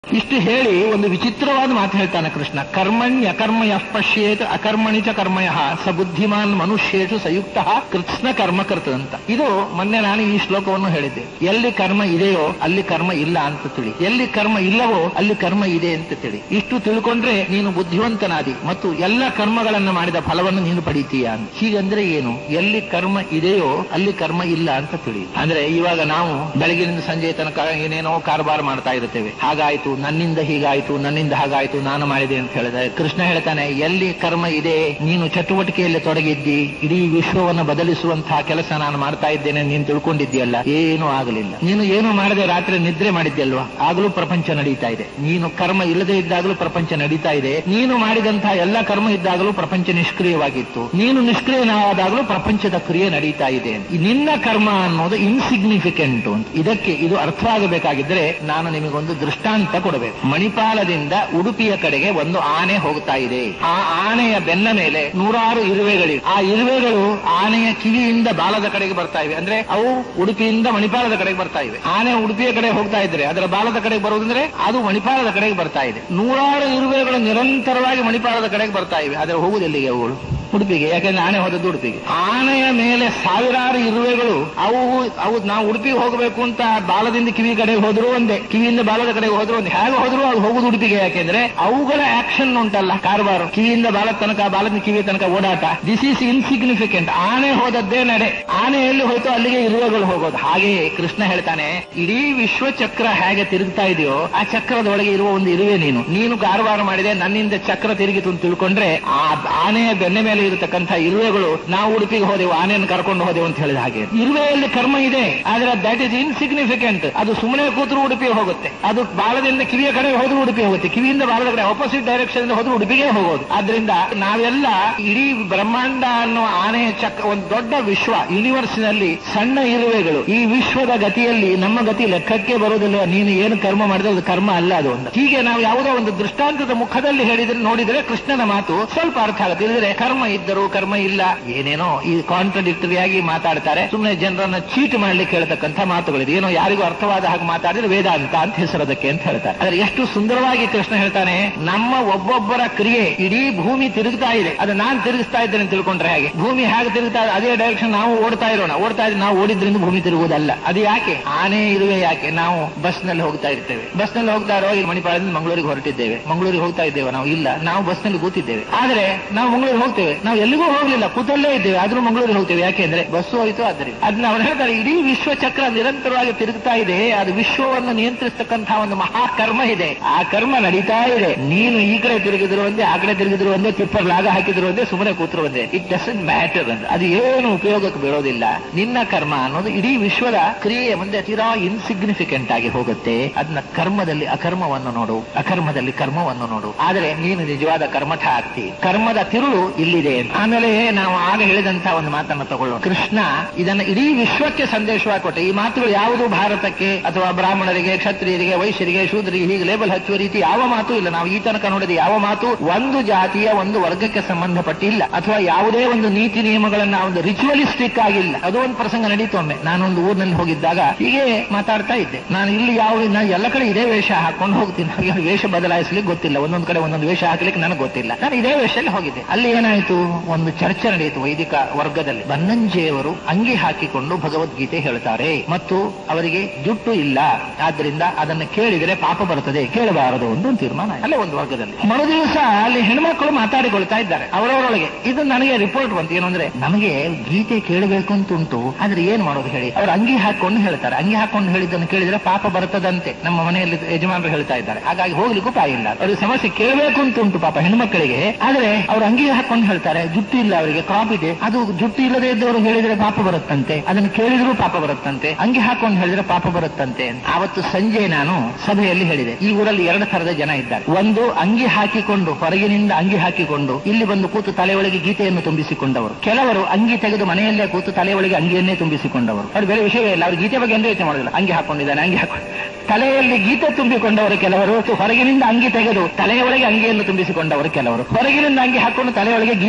ಇಷ್ಟು ಹೇಳಿ ಒಂದು ವಿಚಿತ್ರವಾದ ಮಾತು ಹೇಳ್ತಾನೆ ಕೃಷ್ಣ ಕರ್ಮಣ್ಯ ಅಕರ್ಮಯ ಪಶ್ಯೇತ್ ಅಕರ್ಮಣಿ ಚ ಕರ್ಮಯ ಸ ಬುದ್ಧಿಮಾನ್ ಮನುಷ್ಯೇಷು ಸಯುಕ್ತ ಕೃತ್ಸ್ನ ಕರ್ಮ ಕೃತ ಅಂತ ಇದು ಮೊನ್ನೆ ನಾನು ಈ ಶ್ಲೋಕವನ್ನು ಹೇಳಿದ್ದೆ ಎಲ್ಲಿ ಕರ್ಮ ಇದೆಯೋ ಅಲ್ಲಿ ಕರ್ಮ ಇಲ್ಲ ಅಂತ ತಿಳಿ ಎಲ್ಲಿ ಕರ್ಮ ಇಲ್ಲವೋ ಅಲ್ಲಿ ಕರ್ಮ ಇದೆ ಅಂತ ತಿಳಿ ಇಷ್ಟು ತಿಳ್ಕೊಂಡ್ರೆ ನೀನು ಬುದ್ಧಿವಂತನಾದಿ ಮತ್ತು ಎಲ್ಲ ಕರ್ಮಗಳನ್ನು ಮಾಡಿದ ಫಲವನ್ನು ನೀನು ಪಡಿತೀಯ ಅಂತ ಹೀಗಂದ್ರೆ ಏನು ಎಲ್ಲಿ ಕರ್ಮ ಇದೆಯೋ ಅಲ್ಲಿ ಕರ್ಮ ಇಲ್ಲ ಅಂತ ತಿಳಿ ಅಂದ್ರೆ ಇವಾಗ ನಾವು ಬೆಳಗಿನಿಂದ ಸಂಜೆ ತನಕ ಏನೇನೋ ಕಾರಬಾರ ಮಾಡ್ತಾ ಇರುತ್ತೇವೆ ಹಾಗಾಯ್ತು ನನ್ನಿಂದ ಹೀಗಾಯ್ತು ನನ್ನಿಂದ ಹಾಗಾಯ್ತು ನಾನು ಮಾಡಿದೆ ಅಂತ ಹೇಳಿದೆ ಕೃಷ್ಣ ಹೇಳ್ತಾನೆ ಎಲ್ಲಿ ಕರ್ಮ ಇದೆ ನೀನು ಚಟುವಟಿಕೆಯಲ್ಲಿ ತೊಡಗಿದ್ದಿ ಇಡೀ ವಿಶ್ವವನ್ನು ಬದಲಿಸುವಂತಹ ಕೆಲಸ ನಾನು ಮಾಡ್ತಾ ಇದ್ದೇನೆ ನೀನು ತಿಳ್ಕೊಂಡಿದ್ದೀಯಲ್ಲ ಏನೂ ಆಗಲಿಲ್ಲ ನೀನು ಏನು ಮಾಡದೆ ರಾತ್ರಿ ನಿದ್ರೆ ಮಾಡಿದ್ಯಲ್ವಾ ಆಗಲೂ ಪ್ರಪಂಚ ನಡೀತಾ ಇದೆ ನೀನು ಕರ್ಮ ಇಲ್ಲದೆ ಇದ್ದಾಗಲೂ ಪ್ರಪಂಚ ನಡೀತಾ ಇದೆ ನೀನು ಮಾಡಿದಂತಹ ಎಲ್ಲ ಕರ್ಮ ಇದ್ದಾಗಲೂ ಪ್ರಪಂಚ ನಿಷ್ಕ್ರಿಯವಾಗಿತ್ತು ನೀನು ನಿಷ್ಕ್ರಿಯನಾದಾಗಲೂ ಪ್ರಪಂಚದ ಕ್ರಿಯೆ ನಡೀತಾ ಇದೆ ನಿನ್ನ ಕರ್ಮ ಅನ್ನೋದು ಇನ್ಸಿಗ್ನಿಫಿಕೆಂಟ್ ಅಂತ ಇದಕ್ಕೆ ಇದು ಅರ್ಥವಾಗಬೇಕಾಗಿದ್ರೆ ನಾನು ನಿಮಗೊಂದು ದೃಷ್ಟಾಂತ ಕೊಡಬೇಕು ಮಣಿಪಾಲದಿಂದ ಉಡುಪಿಯ ಕಡೆಗೆ ಒಂದು ಆನೆ ಹೋಗ್ತಾ ಇದೆ ಆ ಆನೆಯ ಬೆನ್ನ ಮೇಲೆ ನೂರಾರು ಇರುವೆಗಳಿವೆ ಆ ಇರುವೆಗಳು ಆನೆಯ ಕಿವಿಯಿಂದ ಬಾಲದ ಕಡೆಗೆ ಬರ್ತಾ ಇವೆ ಅಂದ್ರೆ ಅವು ಉಡುಪಿಯಿಂದ ಮಣಿಪಾಲದ ಕಡೆಗೆ ಬರ್ತಾ ಇವೆ ಆನೆ ಉಡುಪಿಯ ಕಡೆ ಹೋಗ್ತಾ ಇದ್ರೆ ಅದರ ಬಾಲದ ಕಡೆಗೆ ಬರುವುದಂದ್ರೆ ಅದು ಮಣಿಪಾಲದ ಕಡೆಗೆ ಬರ್ತಾ ಇದೆ ನೂರಾರು ಇರುವೆಗಳು ನಿರಂತರವಾಗಿ ಮಣಿಪಾಲದ ಕಡೆಗೆ ಬರ್ತಾ ಇವೆ ಆದರೆ ಹೋಗುವುದೆಲ್ಲಿಗೆ ಅವುಗಳು ಉಡುಪಿಗೆ ಯಾಕಂದ್ರೆ ಆನೆ ಹೋದದ್ದು ಉಡುಪಿಗೆ ಆನೆಯ ಮೇಲೆ ಸಾವಿರಾರು ಇರುವೆಗಳು ಅವು ಅವು ನಾವು ಉಡುಪಿಗೆ ಹೋಗಬೇಕು ಅಂತ ಬಾಲದಿಂದ ಕಿವಿ ಕಡೆಗೆ ಹೋದ್ರು ಒಂದೇ ಕಿವಿಯಿಂದ ಬಾಲದ ಕಡೆಗೆ ಹೋದ್ರು ಒಂದೇ ಹೇಗೆ ಹೋದ್ರು ಅದು ಹೋಗುದು ಉಡುಪಿಗೆ ಯಾಕೆಂದ್ರೆ ಅವುಗಳ ಆಕ್ಷನ್ ಉಂಟಲ್ಲ ಕಾರಬಾರು ಕಿವಿಯಿಂದ ಬಾಲದ ತನಕ ಬಾಲದ ಕಿವಿ ತನಕ ಓಡಾಟ ದಿಸ್ ಈಸ್ ಇನ್ಸಿಗ್ನಿಫಿಕೆಂಟ್ ಆನೆ ಹೋದದ್ದೇ ನಡೆ ಆನೆ ಎಲ್ಲಿ ಹೋಯ್ತು ಅಲ್ಲಿಗೆ ಇರುವೆಗಳು ಹೋಗೋದು ಹಾಗೆಯೇ ಕೃಷ್ಣ ಹೇಳ್ತಾನೆ ಇಡೀ ವಿಶ್ವ ಚಕ್ರ ಹೇಗೆ ತಿರುಗ್ತಾ ಇದೆಯೋ ಆ ಚಕ್ರದೊಳಗೆ ಇರುವ ಒಂದು ಇರುವೆ ನೀನು ನೀನು ಕಾರವಾರ ಮಾಡಿದೆ ನನ್ನಿಂದ ಚಕ್ರ ತಿರುಗಿತು ಅಂತ ತಿಳ್ಕೊಂಡ್ರೆ ಆ ಆನೆಯ ಬೆನ್ನೆ ಮೇಲೆ ಇರತಕ್ಕಂಥ ಇರುವೆಗಳು ನಾವು ಉಡುಪಿಗೆ ಹೋದೆವು ಆನೆಯನ್ನು ಕರ್ಕೊಂಡು ಹೋದೆವು ಅಂತ ಹೇಳಿದ ಹಾಗೆ ಇರುವೆಯಲ್ಲಿ ಕರ್ಮ ಇದೆ ಆದ್ರೆ ದಟ್ ಇಸ್ ಇನ್ಸಿಗ್ನಿಫಿಕೆಂಟ್ ಅದು ಸುಮ್ಮನೆ ಕೂತರು ಉಡುಪಿಗೆ ಹೋಗುತ್ತೆ ಅದು ಬಾಲದಿಂದ ಕಿವಿಯ ಕಡೆ ಹೋದ್ರು ಉಡುಪಿ ಹೋಗುತ್ತೆ ಕಿವಿಯಿಂದ ಬಾಲದ ಕಡೆ ಆಪೋಸಿಟ್ ಡೈರೆಕ್ಷನ್ ಇಂದ ಹೋದ್ರು ಉಡುಪಿಗೆ ಹೋಗೋದು ಆದ್ರಿಂದ ನಾವೆಲ್ಲ ಇಡೀ ಬ್ರಹ್ಮಾಂಡ ಅನ್ನೋ ಆನೆಯ ಚಕ್ರ ಒಂದು ದೊಡ್ಡ ವಿಶ್ವ ಯೂನಿವರ್ಸಿನಲ್ಲಿ ಸಣ್ಣ ಇರುವೆಗಳು ಈ ವಿಶ್ವದ ಗತಿಯಲ್ಲಿ ನಮ್ಮ ಗತಿ ಲೆಕ್ಕಕ್ಕೆ ಬರುವುದಿಲ್ಲ ನೀನು ಏನು ಕರ್ಮ ಮಾಡಿದ್ರೆ ಅದು ಕರ್ಮ ಅಲ್ಲ ಅದು ಅಂತ ಹೀಗೆ ನಾವು ಯಾವುದೋ ಒಂದು ದೃಷ್ಟಾಂತದ ಮುಖದಲ್ಲಿ ಹೇಳಿದ್ರೆ ನೋಡಿದ್ರೆ ಕೃಷ್ಣನ ಮಾತು ಸ್ವಲ್ಪ ಅರ್ಥ ಆಗುತ್ತೆ ಇಲ್ಲದ್ರೆ ಕರ್ಮ ಇದ್ದರು ಕರ್ಮ ಇಲ್ಲ ಏನೇನೋ ಈ ಕಾಂಟ್ರಡಿಕ್ಟರಿ ಆಗಿ ಮಾತಾಡ್ತಾರೆ ಸುಮ್ಮನೆ ಜನರನ್ನ ಚೀಟ್ ಮಾಡ್ಲಿಕ್ಕೆ ಹೇಳ್ತಕ್ಕಂಥ ಮಾತುಗಳಿದೆ ಏನೋ ಯಾರಿಗೂ ಅರ್ಥವಾದ ಹಾಗೆ ಮಾತಾಡಿದ್ರೆ ವೇದಾಂತ ಅಂತ ಹೆಸರದಕ್ಕೆ ಅಂತ ಹೇಳ್ತಾರೆ ಆದ್ರೆ ಎಷ್ಟು ಸುಂದರವಾಗಿ ಕೃಷ್ಣ ಹೇಳ್ತಾನೆ ನಮ್ಮ ಒಬ್ಬೊಬ್ಬರ ಕ್ರಿಯೆ ಇಡೀ ಭೂಮಿ ತಿರುಗ್ತಾ ಇದೆ ಅದು ನಾನ್ ತಿರುಗಿಸ್ತಾ ಇದ್ದೇನೆ ಅಂತ ತಿಳ್ಕೊಂಡ್ರೆ ಹಾಗೆ ಭೂಮಿ ಹೇಗೆ ತಿರುಗ್ತಾ ಇದೆ ಅದೇ ಡೈರೆಕ್ಷನ್ ನಾವು ಓಡ್ತಾ ಇರೋಣ ಓಡ್ತಾ ಇದ್ರೆ ನಾವು ಓಡಿದ್ರಿಂದ ಭೂಮಿ ತಿರುಗುವುದಲ್ಲ ಅದು ಯಾಕೆ ಆನೆ ಇರುವೆ ಯಾಕೆ ನಾವು ಬಸ್ ನಲ್ಲಿ ಹೋಗ್ತಾ ಇರ್ತೇವೆ ಬಸ್ ನಲ್ಲಿ ಹೋಗ್ತಾ ಇರೋ ಇಲ್ಲಿ ಮಣಿಪಾಲದಿಂದ ಮಂಗಳೂರಿಗೆ ಹೊರಟಿದ್ದೇವೆ ಮಂಗಳೂರಿಗೆ ಹೋಗ್ತಾ ಇದ್ದೇವೆ ನಾವು ಇಲ್ಲ ನಾವು ಬಸ್ ನಲ್ಲಿ ಕೂತಿದ್ದೇವೆ ಆದ್ರೆ ನಾವು ಮಂಗಳೂರಿಗೆ ಹೋಗ್ತೇವೆ ನಾವು ಎಲ್ಲಿಗೂ ಹೋಗ್ಲಿಲ್ಲ ಕೂತಲ್ಲೇ ಇದ್ದೇವೆ ಆದ್ರೂ ಮಂಗಳೂರಿಗೆ ಹೋಗ್ತೇವೆ ಯಾಕೆಂದ್ರೆ ಬಸ್ಸು ಹೋಯ್ತು ಆದ್ದರಿಂದ ಅದನ್ನ ಅವ್ರು ಹೇಳ್ತಾರೆ ಇಡೀ ವಿಶ್ವ ಚಕ್ರ ನಿರಂತರವಾಗಿ ತಿರುಗ್ತಾ ಇದೆ ಅದು ವಿಶ್ವವನ್ನು ನಿಯಂತ್ರಿಸತಕ್ಕಂತಹ ಒಂದು ಮಹಾ ಕರ್ಮ ಇದೆ ಆ ಕರ್ಮ ನಡೀತಾ ಇದೆ ನೀನು ಈ ಕಡೆ ತಿರುಗಿದ್ರು ಒಂದೇ ಆ ಕಡೆ ತಿರುಗಿದ್ರು ಒಂದೇ ತಿಪ್ಪರ್ ಲಾಗ ಹಾಕಿದ್ರು ಒಂದೇ ಸುಮ್ಮನೆ ಕೂತ್ರು ಒಂದೇ ಇಟ್ ಡಸಂಟ್ ಮ್ಯಾಟರ್ ಅಂತ ಅದು ಏನು ಉಪಯೋಗಕ್ಕೆ ಬೀಳೋದಿಲ್ಲ ನಿನ್ನ ಕರ್ಮ ಅನ್ನೋದು ಇಡೀ ವಿಶ್ವದ ಕ್ರಿಯೆಯ ಮುಂದೆ ತೀರಾ ಇನ್ಸಿಗ್ನಿಫಿಕೆಂಟ್ ಆಗಿ ಹೋಗುತ್ತೆ ಅದನ್ನ ಕರ್ಮದಲ್ಲಿ ಅಕರ್ಮವನ್ನು ನೋಡು ಅಕರ್ಮದಲ್ಲಿ ಕರ್ಮವನ್ನು ನೋಡು ಆದರೆ ನೀನು ನಿಜವಾದ ಕರ್ಮಠ ಆಗ್ತಿ ಕರ್ಮದ ತಿರುಳು ಇಲ್ಲಿದೆ ಅಂತ. ಆಮೇಲೆ ನಾವು ಆಗ ಹೇಳಿದಂತಹ ಒಂದು ಮಾತನ್ನು ತಗೊಳ್ಳೋಣ ಕೃಷ್ಣ ಇದನ್ನ ಇಡೀ ವಿಶ್ವಕ್ಕೆ ಸಂದೇಶವಾಗಿ ಕೊಟ್ಟೆ ಈ ಮಾತುಗಳು ಯಾವುದು ಭಾರತಕ್ಕೆ ಅಥವಾ ಬ್ರಾಹ್ಮಣರಿಗೆ ಕ್ಷತ್ರಿಯರಿಗೆ ವೈಶ್ಯರಿಗೆ ಶೂದ್ರಿಗೆ ಹೀಗೆ ಲೇಬಲ್ ಹಚ್ಚುವ ರೀತಿ ಯಾವ ಮಾತು ಇಲ್ಲ ನಾವು ಈ ತನಕ ನೋಡಿದ ಯಾವ ಮಾತು ಒಂದು ಜಾತಿಯ ಒಂದು ವರ್ಗಕ್ಕೆ ಸಂಬಂಧಪಟ್ಟಿಲ್ಲ ಅಥವಾ ಯಾವುದೇ ಒಂದು ನೀತಿ ನಿಯಮಗಳನ್ನ ಒಂದು ರಿಚುವಲಿಸ್ಟಿಕ್ ಆಗಿಲ್ಲ ಅದು ಒಂದು ಪ್ರಸಂಗ ನಡೀತು ಒಮ್ಮೆ ನಾನೊಂದು ಊರಿನಲ್ಲಿ ಹೋಗಿದ್ದಾಗ ಹೀಗೆ ಮಾತಾಡ್ತಾ ಇದ್ದೆ ನಾನು ಇಲ್ಲಿ ಯಾವ ನಾನು ಎಲ್ಲ ಕಡೆ ಇದೇ ವೇಷ ಹಾಕೊಂಡು ಹೋಗ್ತೀನಿ ನನಗೆ ವೇಷ ಬದಲಾಯಿಸ್ಲಿಕ್ಕೆ ಗೊತ್ತಿಲ್ಲ ಒಂದೊಂದು ಕಡೆ ಒಂದೊಂದು ವೇಷ ಹಾಕ್ಲಿಕ್ಕೆ ನನಗೆ ಗೊತ್ತಿಲ್ಲ ನಾನು ಇದೇ ವೇಷದಲ್ಲಿ ಹೋಗಿದ್ದೆ ಅಲ್ಲಿ ಏನಾಯ್ತು ಒಂದು ಚರ್ಚೆ ನಡೆಯಿತು ವೈದಿಕ ವರ್ಗದಲ್ಲಿ ಬನ್ನಂಜೆಯವರು ಅಂಗಿ ಹಾಕಿಕೊಂಡು ಭಗವದ್ಗೀತೆ ಹೇಳ್ತಾರೆ ಮತ್ತು ಅವರಿಗೆ ಜುಟ್ಟು ಇಲ್ಲ ಆದ್ರಿಂದ ಅದನ್ನು ಕೇಳಿದರೆ ಪಾಪ ಬರುತ್ತದೆ ಕೇಳಬಾರದು ಒಂದು ತೀರ್ಮಾನ ಆಯ್ತು. ಅಲ್ಲೇ ಒಂದು ವರ್ಗದಲ್ಲಿ ಮರು ದಿವಸ ಅಲ್ಲಿ ಹೆಣ್ಮಕ್ಳು ಮಾತಾಡಿಕೊಳ್ತಾ ಇದ್ದಾರೆ ಅವರವರೊಳಗೆ ಇದು ನನಗೆ ರಿಪೋರ್ಟ್ ಬಂತು ಏನು ಅಂದ್ರೆ ನಮಗೆ ಗೀತೆ ಕೇಳಬೇಕು ಅಂತ ಉಂಟು ಆದ್ರೆ ಏನ್ ಮಾಡೋದು ಹೇಳಿ ಅವ್ರು ಅಂಗಿ ಹಾಕೊಂಡು ಹೇಳ್ತಾರೆ ಅಂಗಿ ಹಾಕೊಂಡು ಹೇಳಿದ್ದನ್ನು ಕೇಳಿದ್ರೆ ಪಾಪ ಬರ್ತದಂತೆ ನಮ್ಮ ಮನೆಯಲ್ಲಿ ಯಜಮಾನರು ಹೇಳ್ತಾ ಇದ್ದಾರೆ ಹಾಗಾಗಿ ಹೋಗ್ಲಿಕ್ಕೂ ಪಾಯ ಇಲ್ಲ ಅವ್ರಿಗೆ ಸಮಸ್ಯೆ ಕೇಳಬೇಕು ಅಂತ ಉಂಟು ಪಾಪ ಹೆಣ್ಮಕ್ಕಳಿಗೆ ಆದ್ರೆ ಅವ್ರು ಅಂಗಿ ಹಾಕೊಂಡು ಹೇಳ್ತಾರೆ ಜುಟ್ಟು ಇಲ್ಲ ಅವರಿಗೆ ಕ್ರಾಪ್ ಇದೆ ಅದು ಜುಟ್ಟು ಇಲ್ಲದೆ ಇದ್ದವರು ಹೇಳಿದ್ರೆ ಪಾಪ ಬರುತ್ತಂತೆ ಅದನ್ನು ಕೇಳಿದ್ರು ಪಾಪ ಬರುತ್ತಂತೆ ಅಂಗಿ ಹಾಕೊಂಡು ಹೇಳಿದ್ರೆ ಪಾಪ ಬರುತ್ತಂತೆ ಆವತ್ತು ಸಂಜೆ ನಾನು ಸಭೆಯಲ್ಲಿ ಹೇಳಿದೆ ಈ ಊರಲ್ಲಿ ಎರಡು ತರದ ಜನ ಇದ್ದಾರೆ ಒಂದು ಅಂಗಿ ಹಾಕಿಕೊಂಡು ಹೊರಗಿನಿಂದ ಅಂಗಿ ಹಾಕಿಕೊಂಡು ಇಲ್ಲಿ ಬಂದು ಕೂತು ತಲೆ ಒಳಗೆ ಗೀತೆಯನ್ನು ತುಂಬಿಸಿಕೊಂಡವರು ಕೆಲವರು ಅಂಗಿ ತೆಗೆದು ಮನೆಯಲ್ಲೇ ಕೂತು ತಲೆ ಒಳಗೆ ಅಂಗಿಯನ್ನೇ ತುಂಬಿಸಿಕೊಂಡವರು ಅವ್ರು ಬೇರೆ ವಿಷಯವೇ ಇಲ್ಲ ಅವ್ರು ಗೀತೆ ಬಗ್ಗೆ ಎಂದೂ ಯೋಚನೆ ಮಾಡೋದಿಲ್ಲ ಅಂಗಿ ಹಾಕೊಂಡಿದ್ದಾನೆ ಅಂಗಿ ಹಾಕೊಂಡು ತಲೆಯಲ್ಲಿ ಗೀತೆ ತುಂಬಿಕೊಂಡವರು ಕೆಲವರು ಹೊರಗಿನಿಂದ ಅಂಗಿ ತೆಗೆದು ತಲೆಯ ಒಳಗೆ ಅಂಗಿಯನ್ನು ತುಂಬಿಸಿಕೊಂಡವರು ಕೆಲವರು ಹೊರಗಿನಿಂದ ಅಂಗಿ ಹಾಕೊಂಡು ತಲೆಯೊಳಗೆ ಗೀತೆ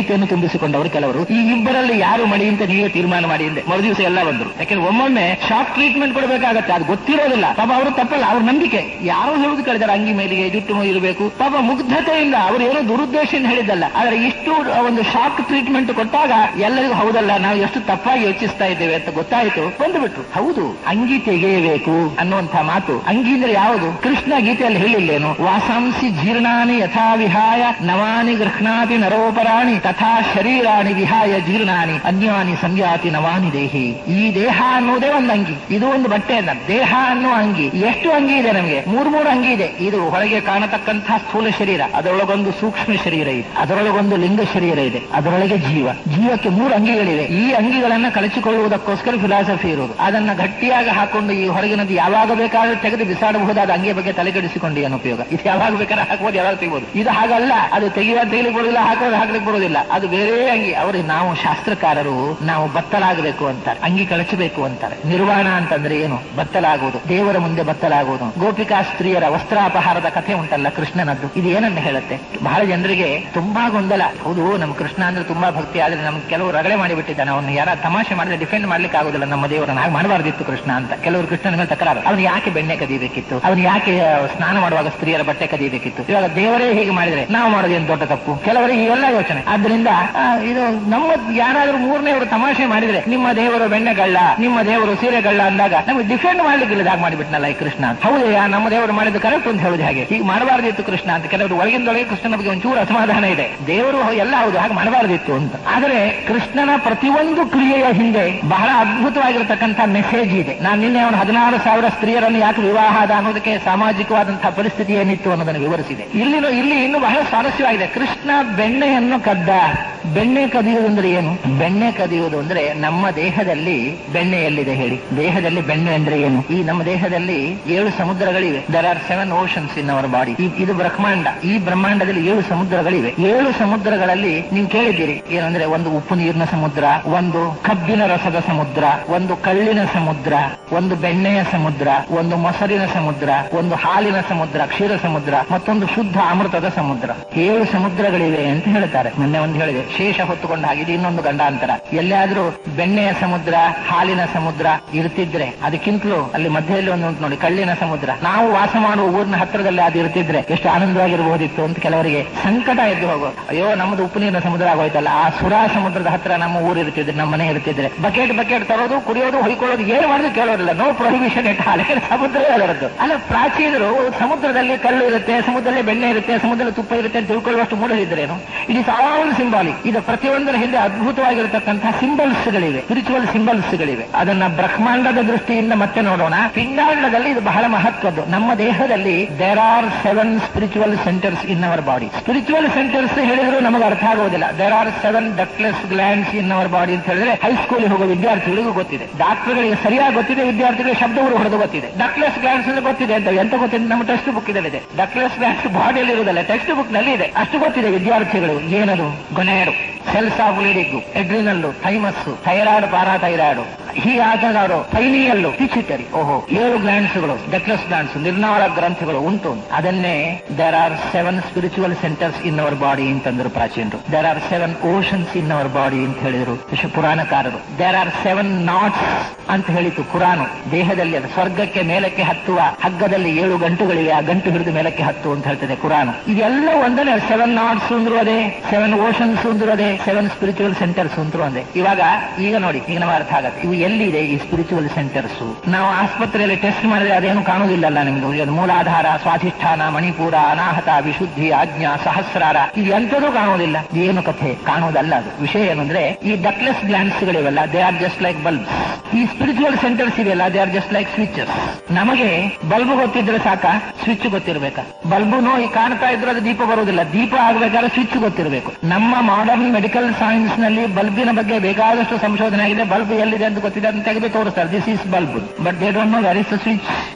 ಗೀತೆಯನ್ನು ತುಂಬಿಸಿಕೊಂಡವರು ಕೆಲವರು ಈ ಇಬ್ಬರಲ್ಲಿ ಯಾರು ಮಡಿ ಅಂತ ನೀವೇ ತೀರ್ಮಾನ ಮಾಡಿ ಅಂದೆ ಮರು ದಿವಸ ಎಲ್ಲ ಬಂದರು ಯಾಕಂದ್ರೆ ಒಮ್ಮೊಮ್ಮೆ ಶಾಕ್ ಟ್ರೀಟ್ಮೆಂಟ್ ಕೊಡಬೇಕಾಗತ್ತೆ ಅದು ಗೊತ್ತಿರೋದಿಲ್ಲ ಪಾಪ ಅವರು ತಪ್ಪಲ್ಲ ಅವ್ರ ನಂಬಿಕೆ ಯಾರೋ ಹೇಳುದು ಕೇಳಿದಾರೆ ಅಂಗಿ ಮೇಲಿಗೆ ಜುಟ್ಟು ಇರಬೇಕು ಪಾಪ ಮುಗ್ಧತೆಯಿಂದ ಅವರು ಏನೋ ದುರುದ್ದೇಶದಿಂದ ಹೇಳಿದ್ದಲ್ಲ ಆದ್ರೆ ಇಷ್ಟು ಒಂದು ಶಾಕ್ ಟ್ರೀಟ್ಮೆಂಟ್ ಕೊಟ್ಟಾಗ ಎಲ್ಲರಿಗೂ ಹೌದಲ್ಲ ನಾವು ಎಷ್ಟು ತಪ್ಪಾಗಿ ಯೋಚಿಸ್ತಾ ಇದ್ದೇವೆ ಅಂತ ಗೊತ್ತಾಯಿತು ಬಂದುಬಿಟ್ರು ಹೌದು ಅಂಗಿ ತೆಗೆಯಬೇಕು ಅನ್ನುವಂಥ ಮಾತು ಅಂಗಿ ಅಂದ್ರೆ ಯಾವುದು ಕೃಷ್ಣ ಗೀತೆಯಲ್ಲಿ ಹೇಳಿಲ್ಲೇನು ವಾಸಾಂಸಿ ಜೀರ್ಣಾನಿ ಯಥಾ ವಿಹಾಯ ನವಾನಿ ಗೃಹ್ಣಾತಿ ನರೋಪರಾಣಿ ತಥಾ ಶರೀರಾಣಿ ವಿಹಾಯ ಜೀರ್ಣಾನಿ ಅನ್ಯಾನಿ ಸಂಜಾತಿ ನವಾನಿ ದೇಹಿ ಈ ದೇಹ ಅನ್ನೋದೇ ಒಂದು ಅಂಗಿ ಇದು ಒಂದು ಬಟ್ಟೆ ಅಲ್ಲ ದೇಹ ಅನ್ನೋ ಅಂಗಿ ಎಷ್ಟು ಅಂಗಿ ಇದೆ ನಮಗೆ ಮೂರ್ ಮೂರು ಅಂಗಿ ಇದೆ ಇದು ಹೊರಗೆ ಕಾಣತಕ್ಕಂತಹ ಸ್ಥೂಲ ಶರೀರ ಅದರೊಳಗೊಂದು ಸೂಕ್ಷ್ಮ ಶರೀರ ಇದೆ ಅದರೊಳಗೊಂದು ಲಿಂಗ ಶರೀರ ಇದೆ ಅದರೊಳಗೆ ಜೀವ ಜೀವಕ್ಕೆ ಮೂರು ಅಂಗಿಗಳಿವೆ ಈ ಅಂಗಿಗಳನ್ನ ಕಳಚಿಕೊಳ್ಳುವುದಕ್ಕೋಸ್ಕರ ಫಿಲಾಸಫಿ ಇರುವುದು ಅದನ್ನ ಗಟ್ಟಿಯಾಗಿ ಹಾಕೊಂಡು ಈ ಹೊರಗಿನದು ಯಾವಾಗ ಬೇಕಾದ್ರೂ ತೆಗೆದು ಬಿಸಾಡಬಹುದಾದ ಅಂಗಿಯ ಬಗ್ಗೆ ತಲೆಗೆಡಿಸಿಕೊಂಡು ಏನು ಉಪಯೋಗ ಇದು ಯಾವಾಗ ಬೇಕಾದ್ರೆ ಹಾಕಬಹುದು ಯಾವಾಗ ತೆಗಿಬಹುದು ಇದು ಹಾಗಲ್ಲ ಅದು ತೆಗೆಯುವ ತೆಗಿಲಿಕ್ಕೆ ಬರೋದಿಲ್ಲ ಹಾಕೋದು ಹಾಕ್ಲಿಕ್ಕೆ ಬರೋದಿಲ್ಲ ಅದು ಬೇರೆ ಅಂಗಿ ಅವರು ನಾವು ಶಾಸ್ತ್ರಕಾರರು ನಾವು ಬತ್ತಲಾಗಬೇಕು ಅಂತಾರೆ ಅಂಗಿ ಕಳಚಬೇಕು ಅಂತಾರೆ ನಿರ್ವಾಣ ಅಂತಂದ್ರೆ ಏನು ಬತ್ತಲಾಗುವುದು ದೇವರ ಮುಂದೆ ಬತ್ತಲಾಗುವುದು ಗೋಪಿಕಾ ಸ್ತ್ರೀಯರ ವಸ್ತ್ರಾಪಹಾರದ ಕಥೆ ಉಂಟಲ್ಲ ಕೃಷ್ಣನದ್ದು ಇದು ಏನನ್ನ ಹೇಳುತ್ತೆ ಬಹಳ ಜನರಿಗೆ ತುಂಬಾ ಗೊಂದಲ ಹೌದು ನಮ್ಮ ಕೃಷ್ಣ ಅಂದ್ರೆ ತುಂಬಾ ಭಕ್ತಿ ಆದ್ರೆ ನಮ್ಗೆ ಕೆಲವು ರಗಳೆ ಮಾಡಿಬಿಟ್ಟಿದ್ದಾನೆ ಅವನು ಯಾರ ತಮಾಷೆ ಮಾಡಿದ್ರೆ ಡಿಫೆಂಡ್ ಮಾಡ್ಲಿಕ್ಕೆ ಆಗುದಿಲ್ಲ ನಮ್ಮ ದೇವರನ್ನ ಹಾಗೆ ಮಾಡಬಾರ್ದಿತ್ತು ಕೃಷ್ಣ ಅಂತ ಕೆಲವರು ಕೃಷ್ಣನ ಮೇಲೆ ತಕರಾರು ಅವನು ಯಾಕೆ ಬೆಣ್ಣೆ ಕದಿಬೇಕಿತ್ತು ಅವನು ಯಾಕೆ ಸ್ನಾನ ಮಾಡುವಾಗ ಸ್ತ್ರೀಯರ ಬಟ್ಟೆ ಕದಿಬೇಕಿತ್ತು ಇವಾಗ ದೇವರೇ ಹೀಗೆ ಮಾಡಿದ್ರೆ ನಾವು ಮಾಡೋದೇನು ದೊಡ್ಡ ತಪ್ಪು ಕೆಲವರಿಗೆ ಇವೆಲ್ಲ ಯೋಚನೆ ಆದ್ರಿಂದ ಆ, ಇದು ನಮ್ಮ ಯಾರಾದ್ರೂ ಮೂರನೇ ಅವರು ತಮಾಷೆ ಮಾಡಿದ್ರೆ ನಿಮ್ಮ ದೇವರು ಬೆಣ್ಣೆಗಳ್ಳ ನಿಮ್ಮ ದೇವರು ಸೀರೆಗಳ್ಳ ಅಂದಾಗ ನಮಗೆ ಡಿಫೆಂಡ್ ಮಾಡ್ಲಿಕ್ಕಿಲ್ಲ ಹಾಗೆ ಮಾಡಿಬಿಟ್ನಲ್ಲ ಈ ಕೃಷ್ಣ ಅಂತ. ಹೌದಯ್ಯ ನಮ್ಮ ದೇವರು ಮಾಡಿದ್ದು ಕರೆಕ್ಟ್ ಅಂತ ಹೇಳುದು ಹಾಗೆ ಹೀಗೆ ಮಾಡಬಾರ್ದಿತ್ತು ಕೃಷ್ಣ ಅಂತ ಕೆಲವರು ಒಳಗಿಂದೊಳಗೆ ಕೃಷ್ಣನ ಬಗ್ಗೆ ಒಂಚೂರು ಅಸಮಾಧಾನ ಇದೆ ದೇವರು ಎಲ್ಲ ಹೌದು ಹಾಗೆ ಮಾಡಬಾರ್ದಿತ್ತು ಅಂತ ಆದರೆ ಕೃಷ್ಣನ ಪ್ರತಿಯೊಂದು ಕ್ರಿಯೆಯ ಹಿಂದೆ ಬಹಳ ಅದ್ಭುತವಾಗಿರತಕ್ಕಂಥ ಮೆಸೇಜ್ ಇದೆ ನಾನು ನಿನ್ನೆ ಅವನು ಹದಿನಾರು ಸಾವಿರ ಸ್ತ್ರೀಯರನ್ನು ಯಾಕೆ ವಿವಾಹ ಆದ ಅನ್ನೋದಕ್ಕೆ ಸಾಮಾಜಿಕವಾದಂತಹ ಪರಿಸ್ಥಿತಿ ಏನಿತ್ತು ಅನ್ನೋದನ್ನು ವಿವರಿಸಿದೆ ಇಲ್ಲಿ ಇಲ್ಲಿ ಇನ್ನು ಬಹಳ ಸ್ವಾರಸ್ಯವಾಗಿದೆ ಕೃಷ್ಣ ಬೆಣ್ಣೆಯನ್ನು ಕದ್ದ ಬೆಣ್ಣೆ ಕದಿಯುವುದು ಅಂದ್ರೆ ಏನು ಬೆಣ್ಣೆ ಕದಿಯುವುದು ಅಂದ್ರೆ ನಮ್ಮ ದೇಹದಲ್ಲಿ ಬೆಣ್ಣೆ ಎಲ್ಲಿದೆ ಹೇಳಿ ದೇಹದಲ್ಲಿ ಬೆಣ್ಣೆ ಅಂದ್ರೆ ಏನು ಈ ನಮ್ಮ ದೇಹದಲ್ಲಿ ಏಳು ಸಮುದ್ರಗಳಿವೆ there are seven oceans in our body ಇದು ಬ್ರಹ್ಮಾಂಡ ಈ ಬ್ರಹ್ಮಾಂಡದಲ್ಲಿ ಏಳು ಸಮುದ್ರಗಳಿವೆ ಏಳು ಸಮುದ್ರಗಳಲ್ಲಿ ನೀವು ಕೇಳಿದ್ದೀರಿ ಏನಂದ್ರೆ ಒಂದು ಉಪ್ಪು ನೀರಿನ ಸಮುದ್ರ ಒಂದು ಕಬ್ಬಿನ ರಸದ ಸಮುದ್ರ ಒಂದು ಕಳ್ಳಿನ ಸಮುದ್ರ ಒಂದು ಬೆಣ್ಣೆಯ ಸಮುದ್ರ ಒಂದು ಮೊಸರಿನ ಸಮುದ್ರ ಒಂದು ಹಾಲಿನ ಸಮುದ್ರ ಕ್ಷೀರ ಸಮುದ್ರ ಮತ್ತೊಂದು ಶುದ್ಧ ಅಮೃತದ ಸಮುದ್ರ ಏಳು ಸಮುದ್ರಗಳಿವೆ ಅಂತ ಹೇಳ್ತಾರೆ ಮೊನ್ನೆ ಒಂದು ಹೇಳಿದೆ ಶೇಷ ಹೊತ್ತುಕೊಂಡು ಹಾಗಿದೆ ಇನ್ನೊಂದು ಗಂಡಾಂತರ ಎಲ್ಲಾದ್ರೂ ಬೆಣ್ಣೆಯ ಸಮುದ್ರ ಹಾಲಿನ ಸಮುದ್ರ ಇರ್ತಿದ್ರೆ ಅದಕ್ಕಿಂತಲೂ ಅಲ್ಲಿ ಮಧ್ಯದಲ್ಲಿ ಒಂದು ಉಂಟು ನೋಡಿ ಕಳ್ಳಿನ ಸಮುದ್ರ ನಾವು ವಾಸ ಮಾಡುವ ಊರಿನ ಹತ್ತಿರದಲ್ಲಿ ಅದು ಇರ್ತಿದ್ರೆ ಎಷ್ಟು ಆನಂದವಾಗಿರಬಹುದಿತ್ತು ಅಂತ ಕೆಲವರಿಗೆ ಸಂಕಟ ಎದ್ದು ಹೋಗೋದು ಅಯ್ಯೋ ನಮ್ಮದು ಉಪ್ಪು ನೀರಿನ ಸಮುದ್ರ ಆಗೋಯ್ತಲ್ಲ ಆ ಸುರಾ ಸಮುದ್ರದ ಹತ್ರ ನಮ್ಮ ಊರು ಇರ್ತಿದ್ರೆ ನಮ್ಮ ಮನೆ ಇರ್ತಿದ್ರೆ ಬಕೆಟ್ ಬಕೆಟ್ ತರೋದು ಕುಡಿಯೋದು ಹೊಯ್ಕೊಳ್ಳೋದು ಏನು ಮಾಡಿದ್ರು ಕೇಳೋದಿಲ್ಲ ನೋ ಪ್ರೊಹಿಬಿಷನ್ ಇಟ್ ಹಾಲೆ ಸಮುದ್ರ ಅದರದ್ದು ಅಲ್ಲ ಪ್ರಾಚೀನರು ಸಮುದ್ರದಲ್ಲಿ ಕಲ್ಲು ಇರುತ್ತೆ ಸಮುದ್ರದಲ್ಲಿ ಬೆಣ್ಣೆ ಇರುತ್ತೆ ಸಮುದ್ರದಲ್ಲಿ ತುಪ್ಪ ಇರುತ್ತೆ ಅಂತ ತಿಳ್ಕೊಳ್ಳುವಷ್ಟು ಮೂಡಲಿದ್ರೇನು ಇಟ್ ಇಸ್ ಆಲ್ ಸಿಂಬಾಲಿಕ್ ಇದು ಪ್ರತಿಯೊಂದರ ಹಿಂದೆ ಅದ್ಭುತವಾಗಿರತಕ್ಕಂತಹ ಸಿಂಬಲ್ಸ್ ಗಳಿವೆ ಸ್ಪಿರಿಚುವಲ್ ಸಿಂಬಲ್ಸ್ ಗಳಿವೆ ಅದನ್ನ ಬ್ರಹ್ಮಾಂಡದ ದೃಷ್ಟಿಯಿಂದ ಮತ್ತೆ ನೋಡೋಣ ಪಿಂಡಾಂಡದಲ್ಲಿ ಇದು ಬಹಳ ಮಹತ್ವದ್ದು ನಮ್ಮ ದೇಹದಲ್ಲಿ there are seven spiritual centres in our body spiritual centres ಹೇಳಿದ್ರು ನಮಗೆ ಅರ್ಥ ಆಗೋದಿಲ್ಲ there are seven ductless glands in our body ಅಂತ ಹೇಳಿದ್ರೆ ಹೈಸ್ಕೂಲ್ ಹೋಗೋ ವಿದ್ಯಾರ್ಥಿಗಳಿಗೂ ಗೊತ್ತಿದೆ ಡಾಕ್ಟರ್ಗಳಿಗೆ ಸರಿಯಾಗಿ ಗೊತ್ತಿದೆ ವಿದ್ಯಾರ್ಥಿಗಳಿಗೆ ಶಬ್ದವರು ಹೊಡೆದು ಗೊತ್ತಿದೆ ಡಕ್ಲೆಸ್ ಗ್ಲ್ಯಾಂಡ್ಸ್ ಅಂದ್ರೆ ಗೊತ್ತಿದೆ ಅಂತ ಎಂತ ಗೊತ್ತಿದೆ ನಮ್ಮ ಟೆಕ್ಸ್ಟ್ ಬುಕ್ ಇದೆ ಡಕ್ಲೆಸ್ ಗ್ಲ್ಯಾಂಡ್ಸ್ ಬಾಡಿಯಲ್ಲಿ ಇರುವುದಲ್ಲ ಟೆಕ್ಸ್ಟ್ ಬುಕ್ ನಲ್ಲಿ ಇದೆ ಅಷ್ಟು ಗೊತ್ತಿದೆ ವಿದ್ಯಾರ್ಥಿಗಳು ಏನದು ಗೊನೆಯರು cells of Leydig adrenal thymus thyroid parathyroid ಹೀಗಾದಾಗ ಅವರು ಪೈನಿಯಲ್ಲು ಪಿಚಿಟರಿ ಓಹೋ ಏಳು ಗ್ಲ್ಯಾಂಡ್ಸ್ಗಳು ಡಕ್ಲೆಸ್ ಗ್ಲ್ಯಾಂಡ್ಸ್ ನಿರ್ನಾಳ ಗ್ರಂಥಿಗಳು ಉಂಟು ಅದನ್ನೇ there are seven spiritual centres in our body ಅಂತಂದ್ರು ಪ್ರಾಚೀನರು there are seven oceans in our body ಅಂತ ಹೇಳಿದ್ರು ವಿಶ್ವ ಪುರಾಣಕಾರರು ದೇರ್ ಆರ್ ಸೆವೆನ್ ನಾಟ್ಸ್ ಅಂತ ಹೇಳಿತು ಪುರಾಣ ದೇಹದಲ್ಲಿ ಅದು ಸ್ವರ್ಗಕ್ಕೆ ಮೇಲಕ್ಕೆ ಹತ್ತುವ ಹಗ್ಗದಲ್ಲಿ ಏಳು ಗಂಟುಗಳಿವೆ ಆ ಗಂಟು ಹಿಡಿದು ಮೇಲಕ್ಕೆ ಹತ್ತು ಅಂತ ಹೇಳ್ತದೆ ಕುರಾನ್ ಇದೆಲ್ಲ ಒಂದನೇ ಸೆವೆನ್ ನಾಟ್ಸ್ ಅಂದ್ರು ಅದೇ ಸೆವೆನ್ ಓಷನ್ಸ್ ಅಂದ್ರು ಅದೇ ಸೆವೆನ್ ಸ್ಪಿರಿಚುವಲ್ ಸೆಂಟರ್ಸ್ ಅಂದ್ರು ಅಂದೆ ಇವಾಗ ಈಗ ನೋಡಿ ಈಗ ನಮಗೆ ಅರ್ಥ ಆಗತ್ತೆ ಇವು ಎಲ್ಲಿದೆ ಈ ಸ್ಪಿರಿಚುವಲ್ ಸೆಂಟರ್ಸ್ ನಾವು ಆಸ್ಪತ್ರೆಯಲ್ಲಿ ಟೆಸ್ಟ್ ಮಾಡಿದ್ರೆ ಅದೇನು ಕಾಣುವುದಿಲ್ಲಲ್ಲ ನಿಮ್ದು ಇದು ಮೂಲಾಧಾರ ಸ್ವಾಧಿಷ್ಠಾನ ಮಣಿಪುರ ಅನಾಹತ ವಿಶುದ್ಧಿ ಆಜ್ಞಾ ಸಹಸ್ರಾರ ಇದು ಎಂಥದೂ ಕಾಣುವುದಿಲ್ಲ ಏನು ಕಥೆ ಕಾಣುವುದಲ್ಲ ಅದು ವಿಷಯ ಏನಂದ್ರೆ ಈ ಡಕ್ಲೆಸ್ ಗ್ಲ್ಯಾಂಡ್ಸ್ ಗಳಿವೆಲ್ಲ they are just like bulb ಈ ಸ್ಪಿರಿಚುವಲ್ ಸೆಂಟರ್ಸ್ ಇದೆಯಲ್ಲ they are just like switches ನಮಗೆ ಬಲ್ಬ್ ಗೊತ್ತಿದ್ರೆ ಸಾಕ ಸ್ವಿಚ್ ಗೊತ್ತಿರಬೇಕಾ ಬಲ್ಬು ನೋಡಿ ಕಾಣ್ತಾ ಇದ್ರೆ ಅದು ದೀಪ ಬರುವುದಿಲ್ಲ ದೀಪ ಆಗಬೇಕಾದ್ರೆ ಸ್ವಿಚ್ ಗೊತ್ತಿರಬೇಕು ನಮ್ಮ ಮಾಡರ್ನ್ ಮೆಡಿಕಲ್ ಸೈನ್ಸ್ ನಲ್ಲಿ ಬಲ್ಬಿನ ಬಗ್ಗೆ ಬೇಕಾದಷ್ಟು ಸಂಶೋಧನೆ ಆಗಿದೆ ಬಲ್ಬ್ ಎಲ್ಲಿದೆ ಅಂತ ಗೊತ್ತಿದೆ ಅಂತ ತೆಗೆದು ತೋರಿಸ್ತಾರೆ this is bulb but they don't know where is switch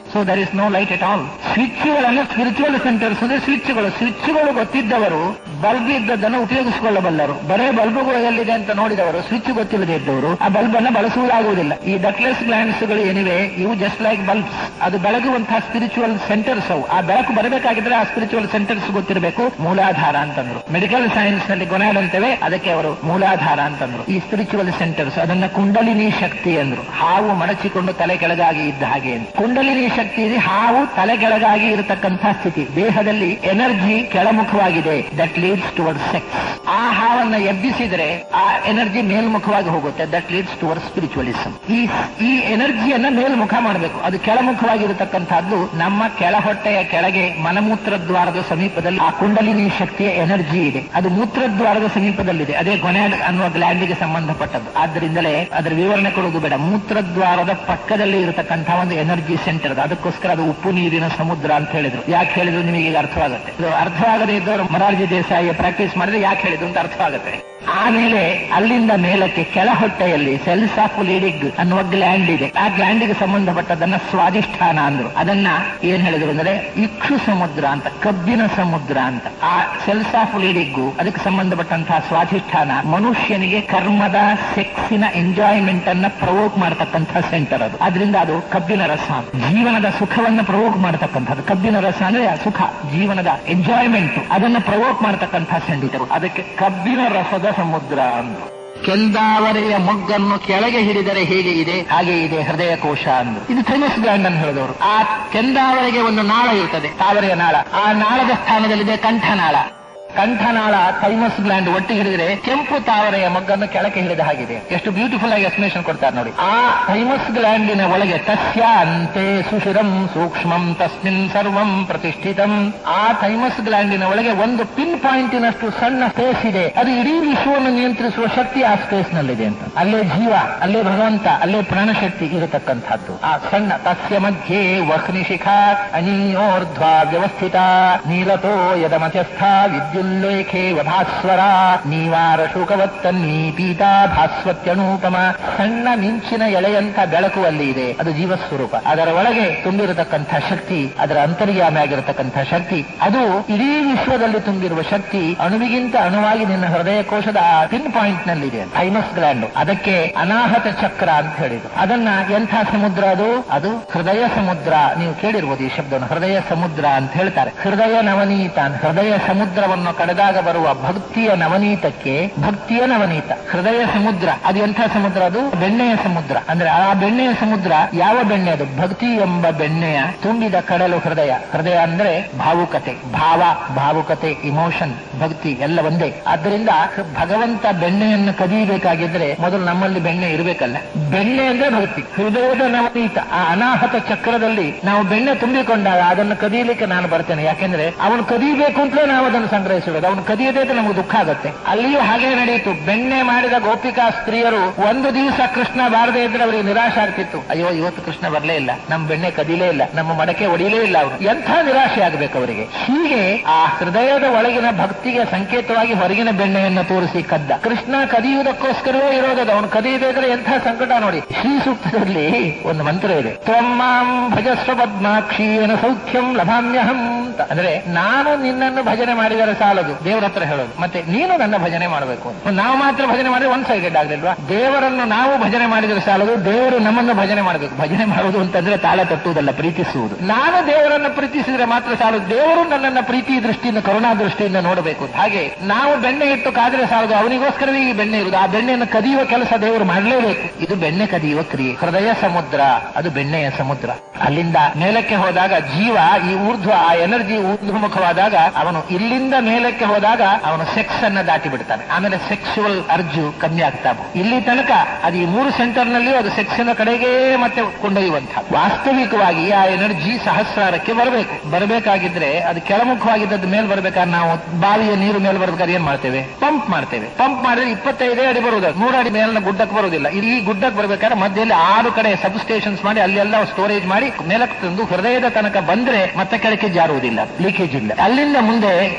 so there is no light at all ಸ್ವಿಚ್ಗಳನ್ನು ಸ್ಪಿರಿಚುವಲ್ ಸೆಂಟರ್ಸ್ ಅಂದ್ರೆ ಸ್ವಿಚ್ಗಳು ಸ್ವಿಚ್ಗಳು ಗೊತ್ತಿದ್ದವರು ಬಲ್ಬ್ ಇದ್ದದ್ದನ್ನು ಉಪಯೋಗಿಸಿಕೊಳ್ಳಬಲ್ಲರು ಬರೇ ಬಲ್ಬುಗಳು ಎಲ್ಲಿದೆ ಅಂತ ನೋಡಿದವರು ಸ್ವಿಚ್ ಗೊತ್ತಿಲ್ಲದೆ ಇದ್ದವರು ಆ ಬಲ್ಬ್ ಅನ್ನು ಬಳಸುವುದಾಗುವುದಿಲ್ಲ ಈ ಡಕ್ಲೆಸ್ ಗ್ಲ್ಯಾಂಡ್ಸ್ ಗಳು ಏನಿವೆ ಇವು ಜಸ್ಟ್ ಲೈಕ್ ಬಲ್ಬ್ಸ್ ಅದು ಬೆಳಗುವಂತಹ ಸ್ಪಿರಿಚುವಲ್ ಸೆಂಟರ್ಸ್ ಅವು ಆ ಬೆಳಕು ಬರಬೇಕಾಗಿದ್ರೆ ಆ ಸ್ಪಿರಿಚುವಲ್ ಸೆಂಟರ್ಸ್ ಗೊತ್ತಿರಬೇಕು ಮೂಲಾಧಾರ ಅಂತಂದ್ರು ಮೆಡಿಕಲ್ ಸೈನ್ಸ್ ನಲ್ಲಿ ಗೊನಾಡ್ ಅಂತೇವೆ ಅದಕ್ಕೆ ಅವರು ಮೂಲಾಧಾರ ಅಂತಂದ್ರು ಈ ಸ್ಪಿರಿಚುವಲ್ ಸೆಂಟರ್ಸ್ ಅದನ್ನ ಕುಂಡಲಿನಿ ಶಕ್ತಿ ಅಂದ್ರು ಹಾವು ಮಡಚಿಕೊಂಡು ತಲೆ ಕೆಳಗಾಗಿ ಇದ್ದ ಹಾಗೆ ಅಂತ. ಕುಂಡಲಿನಿ ಶಕ್ತಿ ಇದೆ ಹಾವು ತಲೆ ಕೆಳಗಾಗಿ ಇರತಕ್ಕಂತಹ ಸ್ಥಿತಿ ದೇಹದಲ್ಲಿ ಎನರ್ಜಿ ಕೆಳಮುಖವಾಗಿದೆ ದಟ್ ಲೀಡ್ಸ್ ಟುವರ್ಡ್ ಸೆಕ್ಸ್ ಆ ಹಾವನ್ನ ಎಬ್ಬಿಸಿದ್ರೆ ಆ ಎನರ್ಜಿ ಮೇಲ್ಮುಖವಾಗಿ ಹೋಗುತ್ತೆ ದಟ್ ಲೀಡ್ಸ್ ಟುವರ್ಡ್ ಸ್ಪಿರಿಚುವಲಿಸಂ ಈ ಈ ಎನರ್ಜಿಯನ್ನ ಮೇಲ್ಮುಖ ಮಾಡಬೇಕು ಅದು ಕೆಳಮುಖವಾಗಿರತಕ್ಕಂತಹದ್ದು ನಮ್ಮ ಕೆಳ ಹೊಟ್ಟೆಯ ಕೆಳಗೆ ಮಲಮೂತ್ರ ದ್ವಾರದ ಸಮೀಪದಲ್ಲಿ ಆ ಕುಂಡಲಿನಿ ಶಕ್ತಿಯ ಎನರ್ಜಿ ಇದೆ ಅದು ಮೂತ್ರದ್ವಾರದ ಸಮೀಪದಲ್ಲಿದೆ ಅದೇ ಗೊನ್ಯಾಡ್ ಅನ್ನುವ ಗ್ಲ್ಯಾಂಡಿಗೆ ಸಂಬಂಧಪಟ್ಟದ್ದು ಆದ್ದರಿಂದಲೇ ಅದರ ವಿವರಣೆ ಕೊಡುವುದು ಬೇಡ ಮೂತ್ರದ್ವಾರದ ಪಕ್ಕದಲ್ಲಿ ಇರತಕ್ಕಂತಹ ಒಂದು ಎನರ್ಜಿ ಸೆಂಟರ್ ಅದು ಅದಕ್ಕೋಸ್ಕರ ಅದು ಉಪ್ಪು ನೀರಿನ ಸಮುದ್ರ ಅಂತ ಹೇಳಿದ್ರು ಯಾಕೆ ಹೇಳಿದ್ರು ನಿಮಗೆ ಈಗ ಅರ್ಥವಾಗುತ್ತೆ ಇದು ಅರ್ಥವಾಗದೇ ಇದ್ದವರು ಮೊರಾರ್ಜಿ ದೇಸಾಯಿ ಪ್ರಾಕ್ಟೀಸ್ ಮಾಡಿದ್ರೆ ಯಾಕೆ ಹೇಳಿದ್ರು ಅಂತ ಅರ್ಥವಾಗುತ್ತೆ ಆಮೇಲೆ ಅಲ್ಲಿಂದ ಮೇಲಕ್ಕೆ ಕೆಳ ಹೊಟ್ಟೆಯಲ್ಲಿ ಸೆಲ್ಸ್ ಆಫ್ ಲೀಡಿಗ್ ಅನ್ನುವ ಗ್ಲ್ಯಾಂಡ್ ಇದೆ ಆ ಗ್ಲ್ಯಾಂಡಿಗೆ ಸಂಬಂಧಪಟ್ಟದನ್ನ ಸ್ವಾಧಿಷ್ಠಾನ ಅಂದ್ರು ಅದನ್ನ ಏನ್ ಹೇಳಿದ್ರು ಅಂದ್ರೆ ಇಕ್ಷು ಸಮುದ್ರ ಅಂತ ಕಬ್ಬಿನ ಸಮುದ್ರ ಅಂತ ಆ ಸೆಲ್ಸ್ ಆಫ್ ಲೀಡಿಗ್ ಅದಕ್ಕೆ ಸಂಬಂಧಪಟ್ಟಂತಹ ಸ್ವಾಧಿಷ್ಠಾನ ಮನುಷ್ಯನಿಗೆ ಕರ್ಮದ ಸೆಕ್ಸಿನ ಎಂಜಾಯ್ಮೆಂಟ್ ಅನ್ನ ಪ್ರವೋಕ್ ಮಾಡತಕ್ಕಂತಹ ಸೆಂಟರ್ ಅದು ಅದರಿಂದ ಅದು ಕಬ್ಬಿನ ರಸ ಅಂತ. ಜೀವನದ ಸುಖವನ್ನ ಪ್ರವೋಕ್ ಮಾಡತಕ್ಕಂಥದ್ದು ಕಬ್ಬಿನ ರಸ ಅಂದ್ರೆ ಆ ಸುಖ ಜೀವನದ ಎಂಜಾಯ್ಮೆಂಟ್ ಅದನ್ನ ಪ್ರವೋಕ್ ಮಾಡತಕ್ಕಂತಹ ಸೆಂಟರ್ ಅದಕ್ಕೆ ಕಬ್ಬಿನ ರಸದ ಸಮುದ್ರ ಅಂತ ಕೆಂದಾವರೆಯ ಮೊಗ್ಗನ್ನು ಕೆಳಗೆ ಹಿಡಿದರೆ ಹೇಗೆ ಇದೆ ಹಾಗೆ ಇದೆ ಹೃದಯ ಕೋಶ ಅಂದ್ರು ಇದು ಥೈಮಸ್ ಗ್ಲ್ಯಾಂಡ್ ಅಂತ ಹೇಳಿದವರು ಆ ಕೆಂದಾವರೆಗೆ ಒಂದು ನಾಳ ಇರ್ತದೆ ತಾವರೆಯ ನಾಳ ಆ ನಾಳದ ಸ್ಥಾನದಲ್ಲಿದೆ ಕಂಠನಾಳ ಕಂಠನಾಳ ಥೈಮಸ್ ಗ್ಲ್ಯಾಂಡ್ ಒಟ್ಟಿಗೆ ಹಿಡಿದ್ರೆ ಕೆಂಪು ತಾವರೆಯ ಮೊಗ್ಗನ್ನು ಕೆಳಕ್ಕೆ ಹಿಡಿದ ಹಾಗಿದೆ ಎಷ್ಟು ಬ್ಯೂಟಿಫುಲ್ ಆಗಿ ಎಕ್ಸ್ಪ್ಲೇಷನ್ ಕೊಡ್ತಾರೆ ನೋಡಿ ಆ ಥೈಮಸ್ ಗ್ಲ್ಯಾಂಡಿನ ಒಳಗೆ ತಸ್ಯ ಅಂತೆ ಸುಶಿರಂ ಸೂಕ್ಷ್ಮಂ ತಸ್ಮಿನ್ ಸರ್ವಂ ಪ್ರತಿಷ್ಠಿತಂ ಆ ಥೈಮಸ್ ಗ್ಲ್ಯಾಂಡಿನ ಒಳಗೆ ಒಂದು ಪಿನ್ ಪಾಯಿಂಟಿನಷ್ಟು ಸಣ್ಣ ಸ್ಪೇಸ್ ಇದೆ ಅದು ಇಡೀ ವಿಶ್ವವನ್ನು ನಿಯಂತ್ರಿಸುವ ಶಕ್ತಿ ಆ ಸ್ಪೇಸ್ ನಲ್ಲಿದೆ ಅಂತ ಅಲ್ಲೇ ಜೀವ ಅಲ್ಲೇ ಭಗವಂತ ಅಲ್ಲೇ ಪ್ರಾಣಶಕ್ತಿ ಇರತಕ್ಕಂಥದ್ದು ಆ ಸಣ್ಣ ತಸ್ಯ ಮಧ್ಯೆ ವಹ್ನಿಶಿಖಾ ಅನೀಯೋರ್ಧ್ವ ವ್ಯವಸ್ಥಿತ ನೀಲತೋ ಯದ ಮಧ್ಯಸ್ಥ ವಿದ್ಯುಲ್ಲೇಖೆ ವಧಾಸ್ವರ ನೀವಾರ ಶೋಕವತ್ತನ್ನೀ ಪೀತಾ ಭಾಸ್ವತ್ಯನೂಪಮ ಸಣ್ಣ ಮಿಂಚಿನ ಎಳೆಯಂತ ಬೆಳಕು ಅಲ್ಲಿ ಇದೆ ಅದು ಜೀವಸ್ವರೂಪ ಅದರ ಒಳಗೆ ತುಂಬಿರತಕ್ಕಂಥ ಶಕ್ತಿ ಅದರ ಅಂತರ್ಯಾಮಿ ಆಗಿರತಕ್ಕಂಥ ಶಕ್ತಿ ಅದು ಇಡೀ ವಿಶ್ವದಲ್ಲಿ ತುಂಬಿರುವ ಶಕ್ತಿ ಅಣುವಿಗಿಂತ ಅಣುವಾಗಿ ನಿನ್ನ ಹೃದಯ ಕೋಶದ ಪಿನ್ ಪಾಯಿಂಟ್ ನಲ್ಲಿದೆ ಥೈಮಸ್ ಗ್ಲ್ಯಾಂಡ್ ಅದಕ್ಕೆ ಅನಾಹತ ಚಕ್ರ ಅಂತ ಹೇಳಿದ್ರು ಅದನ್ನ ಎಂಥ ಸಮುದ್ರ ಅದು ಅದು ಹೃದಯ ಸಮುದ್ರ ನೀವು ಕೇಳಿರ್ಬೋದು ಈ ಶಬ್ದವನ್ನು ಹೃದಯ ಸಮುದ್ರ ಅಂತ ಹೇಳ್ತಾರೆ ಹೃದಯ ನವನೀತ ಅಂತ ಹೃದಯ ಸಮುದ್ರವನ್ನು ಕಳೆದಾಗ ಬರುವ ಭಕ್ತಿಯ ನವನೀತಕ್ಕೆ ಭಕ್ತಿಯ ನವನೀತ ಹೃದಯ ಸಮುದ್ರ ಅದು ಎಂಥ ಸಮುದ್ರ ಅದು ಬೆಣ್ಣೆಯ ಸಮುದ್ರ ಅಂದ್ರೆ ಆ ಬೆಣ್ಣೆಯ ಸಮುದ್ರ ಯಾವ ಬೆಣ್ಣೆ ಅದು ಭಕ್ತಿ ಎಂಬ ಬೆಣ್ಣೆಯ ತುಂಬಿದ ಕಡಲು ಹೃದಯ ಹೃದಯ ಅಂದ್ರೆ ಭಾವುಕತೆ ಭಾವ ಭಾವುಕತೆ ಇಮೋಷನ್ ಭಕ್ತಿ ಎಲ್ಲ ಒಂದೇ ಆದ್ದರಿಂದ ಭಗವಂತ ಬೆಣ್ಣೆಯನ್ನು ಕದಿಯಬೇಕಾಗಿದ್ರೆ ಮೊದಲು ನಮ್ಮಲ್ಲಿ ಬೆಣ್ಣೆ ಇರಬೇಕಲ್ಲ ಬೆಣ್ಣೆ ಅಂದ್ರೆ ಭಕ್ತಿ ಹೃದಯದ ನವನೀತ ಆ ಅನಾಹತ ಚಕ್ರದಲ್ಲಿ ನಾವು ಬೆಣ್ಣೆ ತುಂಬಿಕೊಂಡಾಗ ಅದನ್ನು ಕದಿಯಲಿಕ್ಕೆ ನಾನು ಬರ್ತೇನೆ ಯಾಕೆಂದ್ರೆ ಅವನು ಕದಿಯಬೇಕು ಅಂತಲೇ ನಾವು ಅದನ್ನು ಸಂಗ್ರಹಿಸಿರೋದು ಅವನು ಕದಿಯದೇ ಇದ್ರೆ ನಮಗೆ ದುಃಖ ಆಗುತ್ತೆ ಅಲ್ಲಿಯೂ ಹಾಗೆ ನಡೆಯಿತು ಬೆಣ್ಣೆ ಮಾಡಿದ ಗೋಪಿಕಾ ಸ್ತ್ರೀಯರು ಒಂದು ದಿವಸ ಕೃಷ್ಣ ಬಾರದೇ ಇದ್ರೆ ಅವರಿಗೆ ನಿರಾಶೆ ಆಗ್ತಿತ್ತು ಅಯ್ಯೋ ಇವತ್ತು ಕೃಷ್ಣ ಬರಲೇ ಇಲ್ಲ ನಮ್ಮ ಬೆಣ್ಣೆ ಕದಿಲೇ ಇಲ್ಲ ನಮ್ಮ ಮಡಕೆ ಒಡಿಲೇ ಇಲ್ಲ ಅವರು ಎಂಥ ನಿರಾಶೆ ಆಗಬೇಕು ಅವರಿಗೆ ಹೀಗೆ ಆ ಹೃದಯದ ಒಳಗಿನ ಭಕ್ತಿಗೆ ಸಂಕೇತವಾಗಿ ಹೊರಗಿನ ಬೆಣ್ಣೆಯನ್ನು ತೋರಿಸಿ ಕದ್ದ ಕೃಷ್ಣ ಕದಿಯುವುದಕ್ಕೋಸ್ಕರವೇ ಇರೋದದು ಅವನು ಕದಿಯದೇ ಇದ್ರೆ ಎಂಥ ಸಂಕಟ ನೋಡಿ ಶ್ರೀ ಸೂಕ್ತದಲ್ಲಿ ಒಂದು ಮಂತ್ರ ಇದೆ ತ್ವಮ್ಮಾಂ ಭಜಸ್ವ ಪದ್ಮಾಕ್ಷೀನ ಸೌಖ್ಯಂ ಲಭಾಮ್ಯಹಂ ಅಂತ ಅಂದ್ರೆ ನಾನು ನಿನ್ನನ್ನು ಭಜನೆ ಮಾಡಿದರೆ ಸಾಲದು ದೇವರ ಹತ್ರ ಹೇಳೋದು ಮತ್ತೆ ನೀನು ನನ್ನ ಭಜನೆ ಮಾಡಬೇಕು ಅಂತ. ನಾವು ಮಾತ್ರ ಭಜನೆ ಮಾಡಿದ್ರೆ ಒನ್ ಸೈಡೆಡ್ ಆಗ್ಲಿಲ್ವಾ ದೇವರನ್ನು ನಾವು ಭಜನೆ ಮಾಡಿದರೆ ಸಾಲದು ದೇವರು ನಮ್ಮನ್ನು ಭಜನೆ ಮಾಡಬೇಕು ಭಜನೆ ಮಾಡುವುದು ಅಂತಂದ್ರೆ ತಾಳ ತಟ್ಟುವುದಲ್ಲ ಪ್ರೀತಿಸುವುದು ನಾನು ದೇವರನ್ನು ಪ್ರೀತಿಸಿದ್ರೆ ಮಾತ್ರ ಸಾಲದು ದೇವರು ನನ್ನನ್ನ ಪ್ರೀತಿ ದೃಷ್ಟಿಯಿಂದ ಕರುಣಾ ದೃಷ್ಟಿಯಿಂದ ನೋಡಬೇಕು ಅಂತ. ಹಾಗೆ ನಾವು ಬೆಣ್ಣೆ ಇಟ್ಟು ಕಾದ್ರೆ ಸಾಲದು ಅವನಿಗೋಸ್ಕರವೇ ಈ ಬೆಣ್ಣೆ ಇರುವುದು ಆ ಬೆಣ್ಣೆಯನ್ನು ಕದಿಯುವ ಕೆಲಸ ದೇವರು ಮಾಡಲೇಬೇಕು ಇದು ಬೆಣ್ಣೆ ಕದಿಯುವ ಕ್ರಿಯೆ ಹೃದಯ ಸಮುದ್ರ ಅದು ಬೆಣ್ಣೆಯ ಸಮುದ್ರ ಅಲ್ಲಿಂದ ಮೇಲಕ್ಕೆ ಹೋದಾಗ ಜೀವ ಈ ಊರ್ಧ್ವ ಆ ಎನರ್ಜಿ ಊರ್ಧ್ವಮುಖವಾದಾಗ ಅವನು ಇಲ್ಲಿಂದ ಮೇಲಕ್ಕೆ ಹೋದಾಗ ಅವನು ಸೆಕ್ಸ್ ಅನ್ನ ದಾಟಿ ಬಿಡ್ತಾನೆ ಆಮೇಲೆ ಸೆಕ್ಸುವಲ್ ಅರ್ಜು ಕಮ್ಮಿ ಆಗ್ತಾ ಹೋಗುತ್ತೆ. ಇಲ್ಲಿ ತನಕ ಅದು ಈ ಮೂರು ಸೆಂಟರ್ ನಲ್ಲಿ ಅದು ಸೆಕ್ಸಿನ ಕಡೆಗೆ ಮತ್ತೆ ಕೊಂಡೊಯ್ಯುವಂತ ವಾಸ್ತವಿಕವಾಗಿ ಆ ಎನರ್ಜಿ ಸಹಸ್ರಾರಕ್ಕೆ ಬರಬೇಕು ಬರಬೇಕಾಗಿದ್ರೆ ಅದು ಕೆಳಮುಖವಾಗಿದ್ದದ್ದು ಮೇಲೆ ಬರ್ಬೇಕಾದ್ರೆ ನಾವು ಬಾವಿಯ ನೀರು ಮೇಲೆ ಬರ್ಬೇಕಾದ್ರೆ ಏನ್ ಮಾಡ್ತೇವೆ ಪಂಪ್ ಮಾಡ್ತೇವೆ ಪಂಪ್ ಮಾಡಿದ್ರೆ ಇಪ್ಪತ್ತೈದೇ ಅಡಿ ಬರುವುದು ಮೂರು ಅಡಿ ಮೇಲಿನ ಗುಡ್ಡಕ್ಕೆ ಬರುವುದಿಲ್ಲ ಇಲ್ಲಿ ಈ ಗುಡ್ಡಕ್ಕೆ ಬರ್ಬೇಕಾದ್ರೆ ಮಧ್ಯದಲ್ಲಿ ಆರು ಕಡೆ ಸಬ್ ಸ್ಟೇಷನ್ಸ್ ಮಾಡಿ ಅಲ್ಲೆಲ್ಲ ಸ್ಟೋರೇಜ್ ಮಾಡಿ ಮೇಲಕ್ಕೆ ತಂದು ಹೃದಯದ ತನಕ ಬಂದ್ರೆ ಮತ್ತೆ ಕೆಳಕ್ಕೆ ಜಾರುವುದಿಲ್ಲ ಲೀಕೇಜ್ ಇಲ್ಲ ಅಲ್ಲಿಂದ ಮುಂದೆ ನಮ್ಮ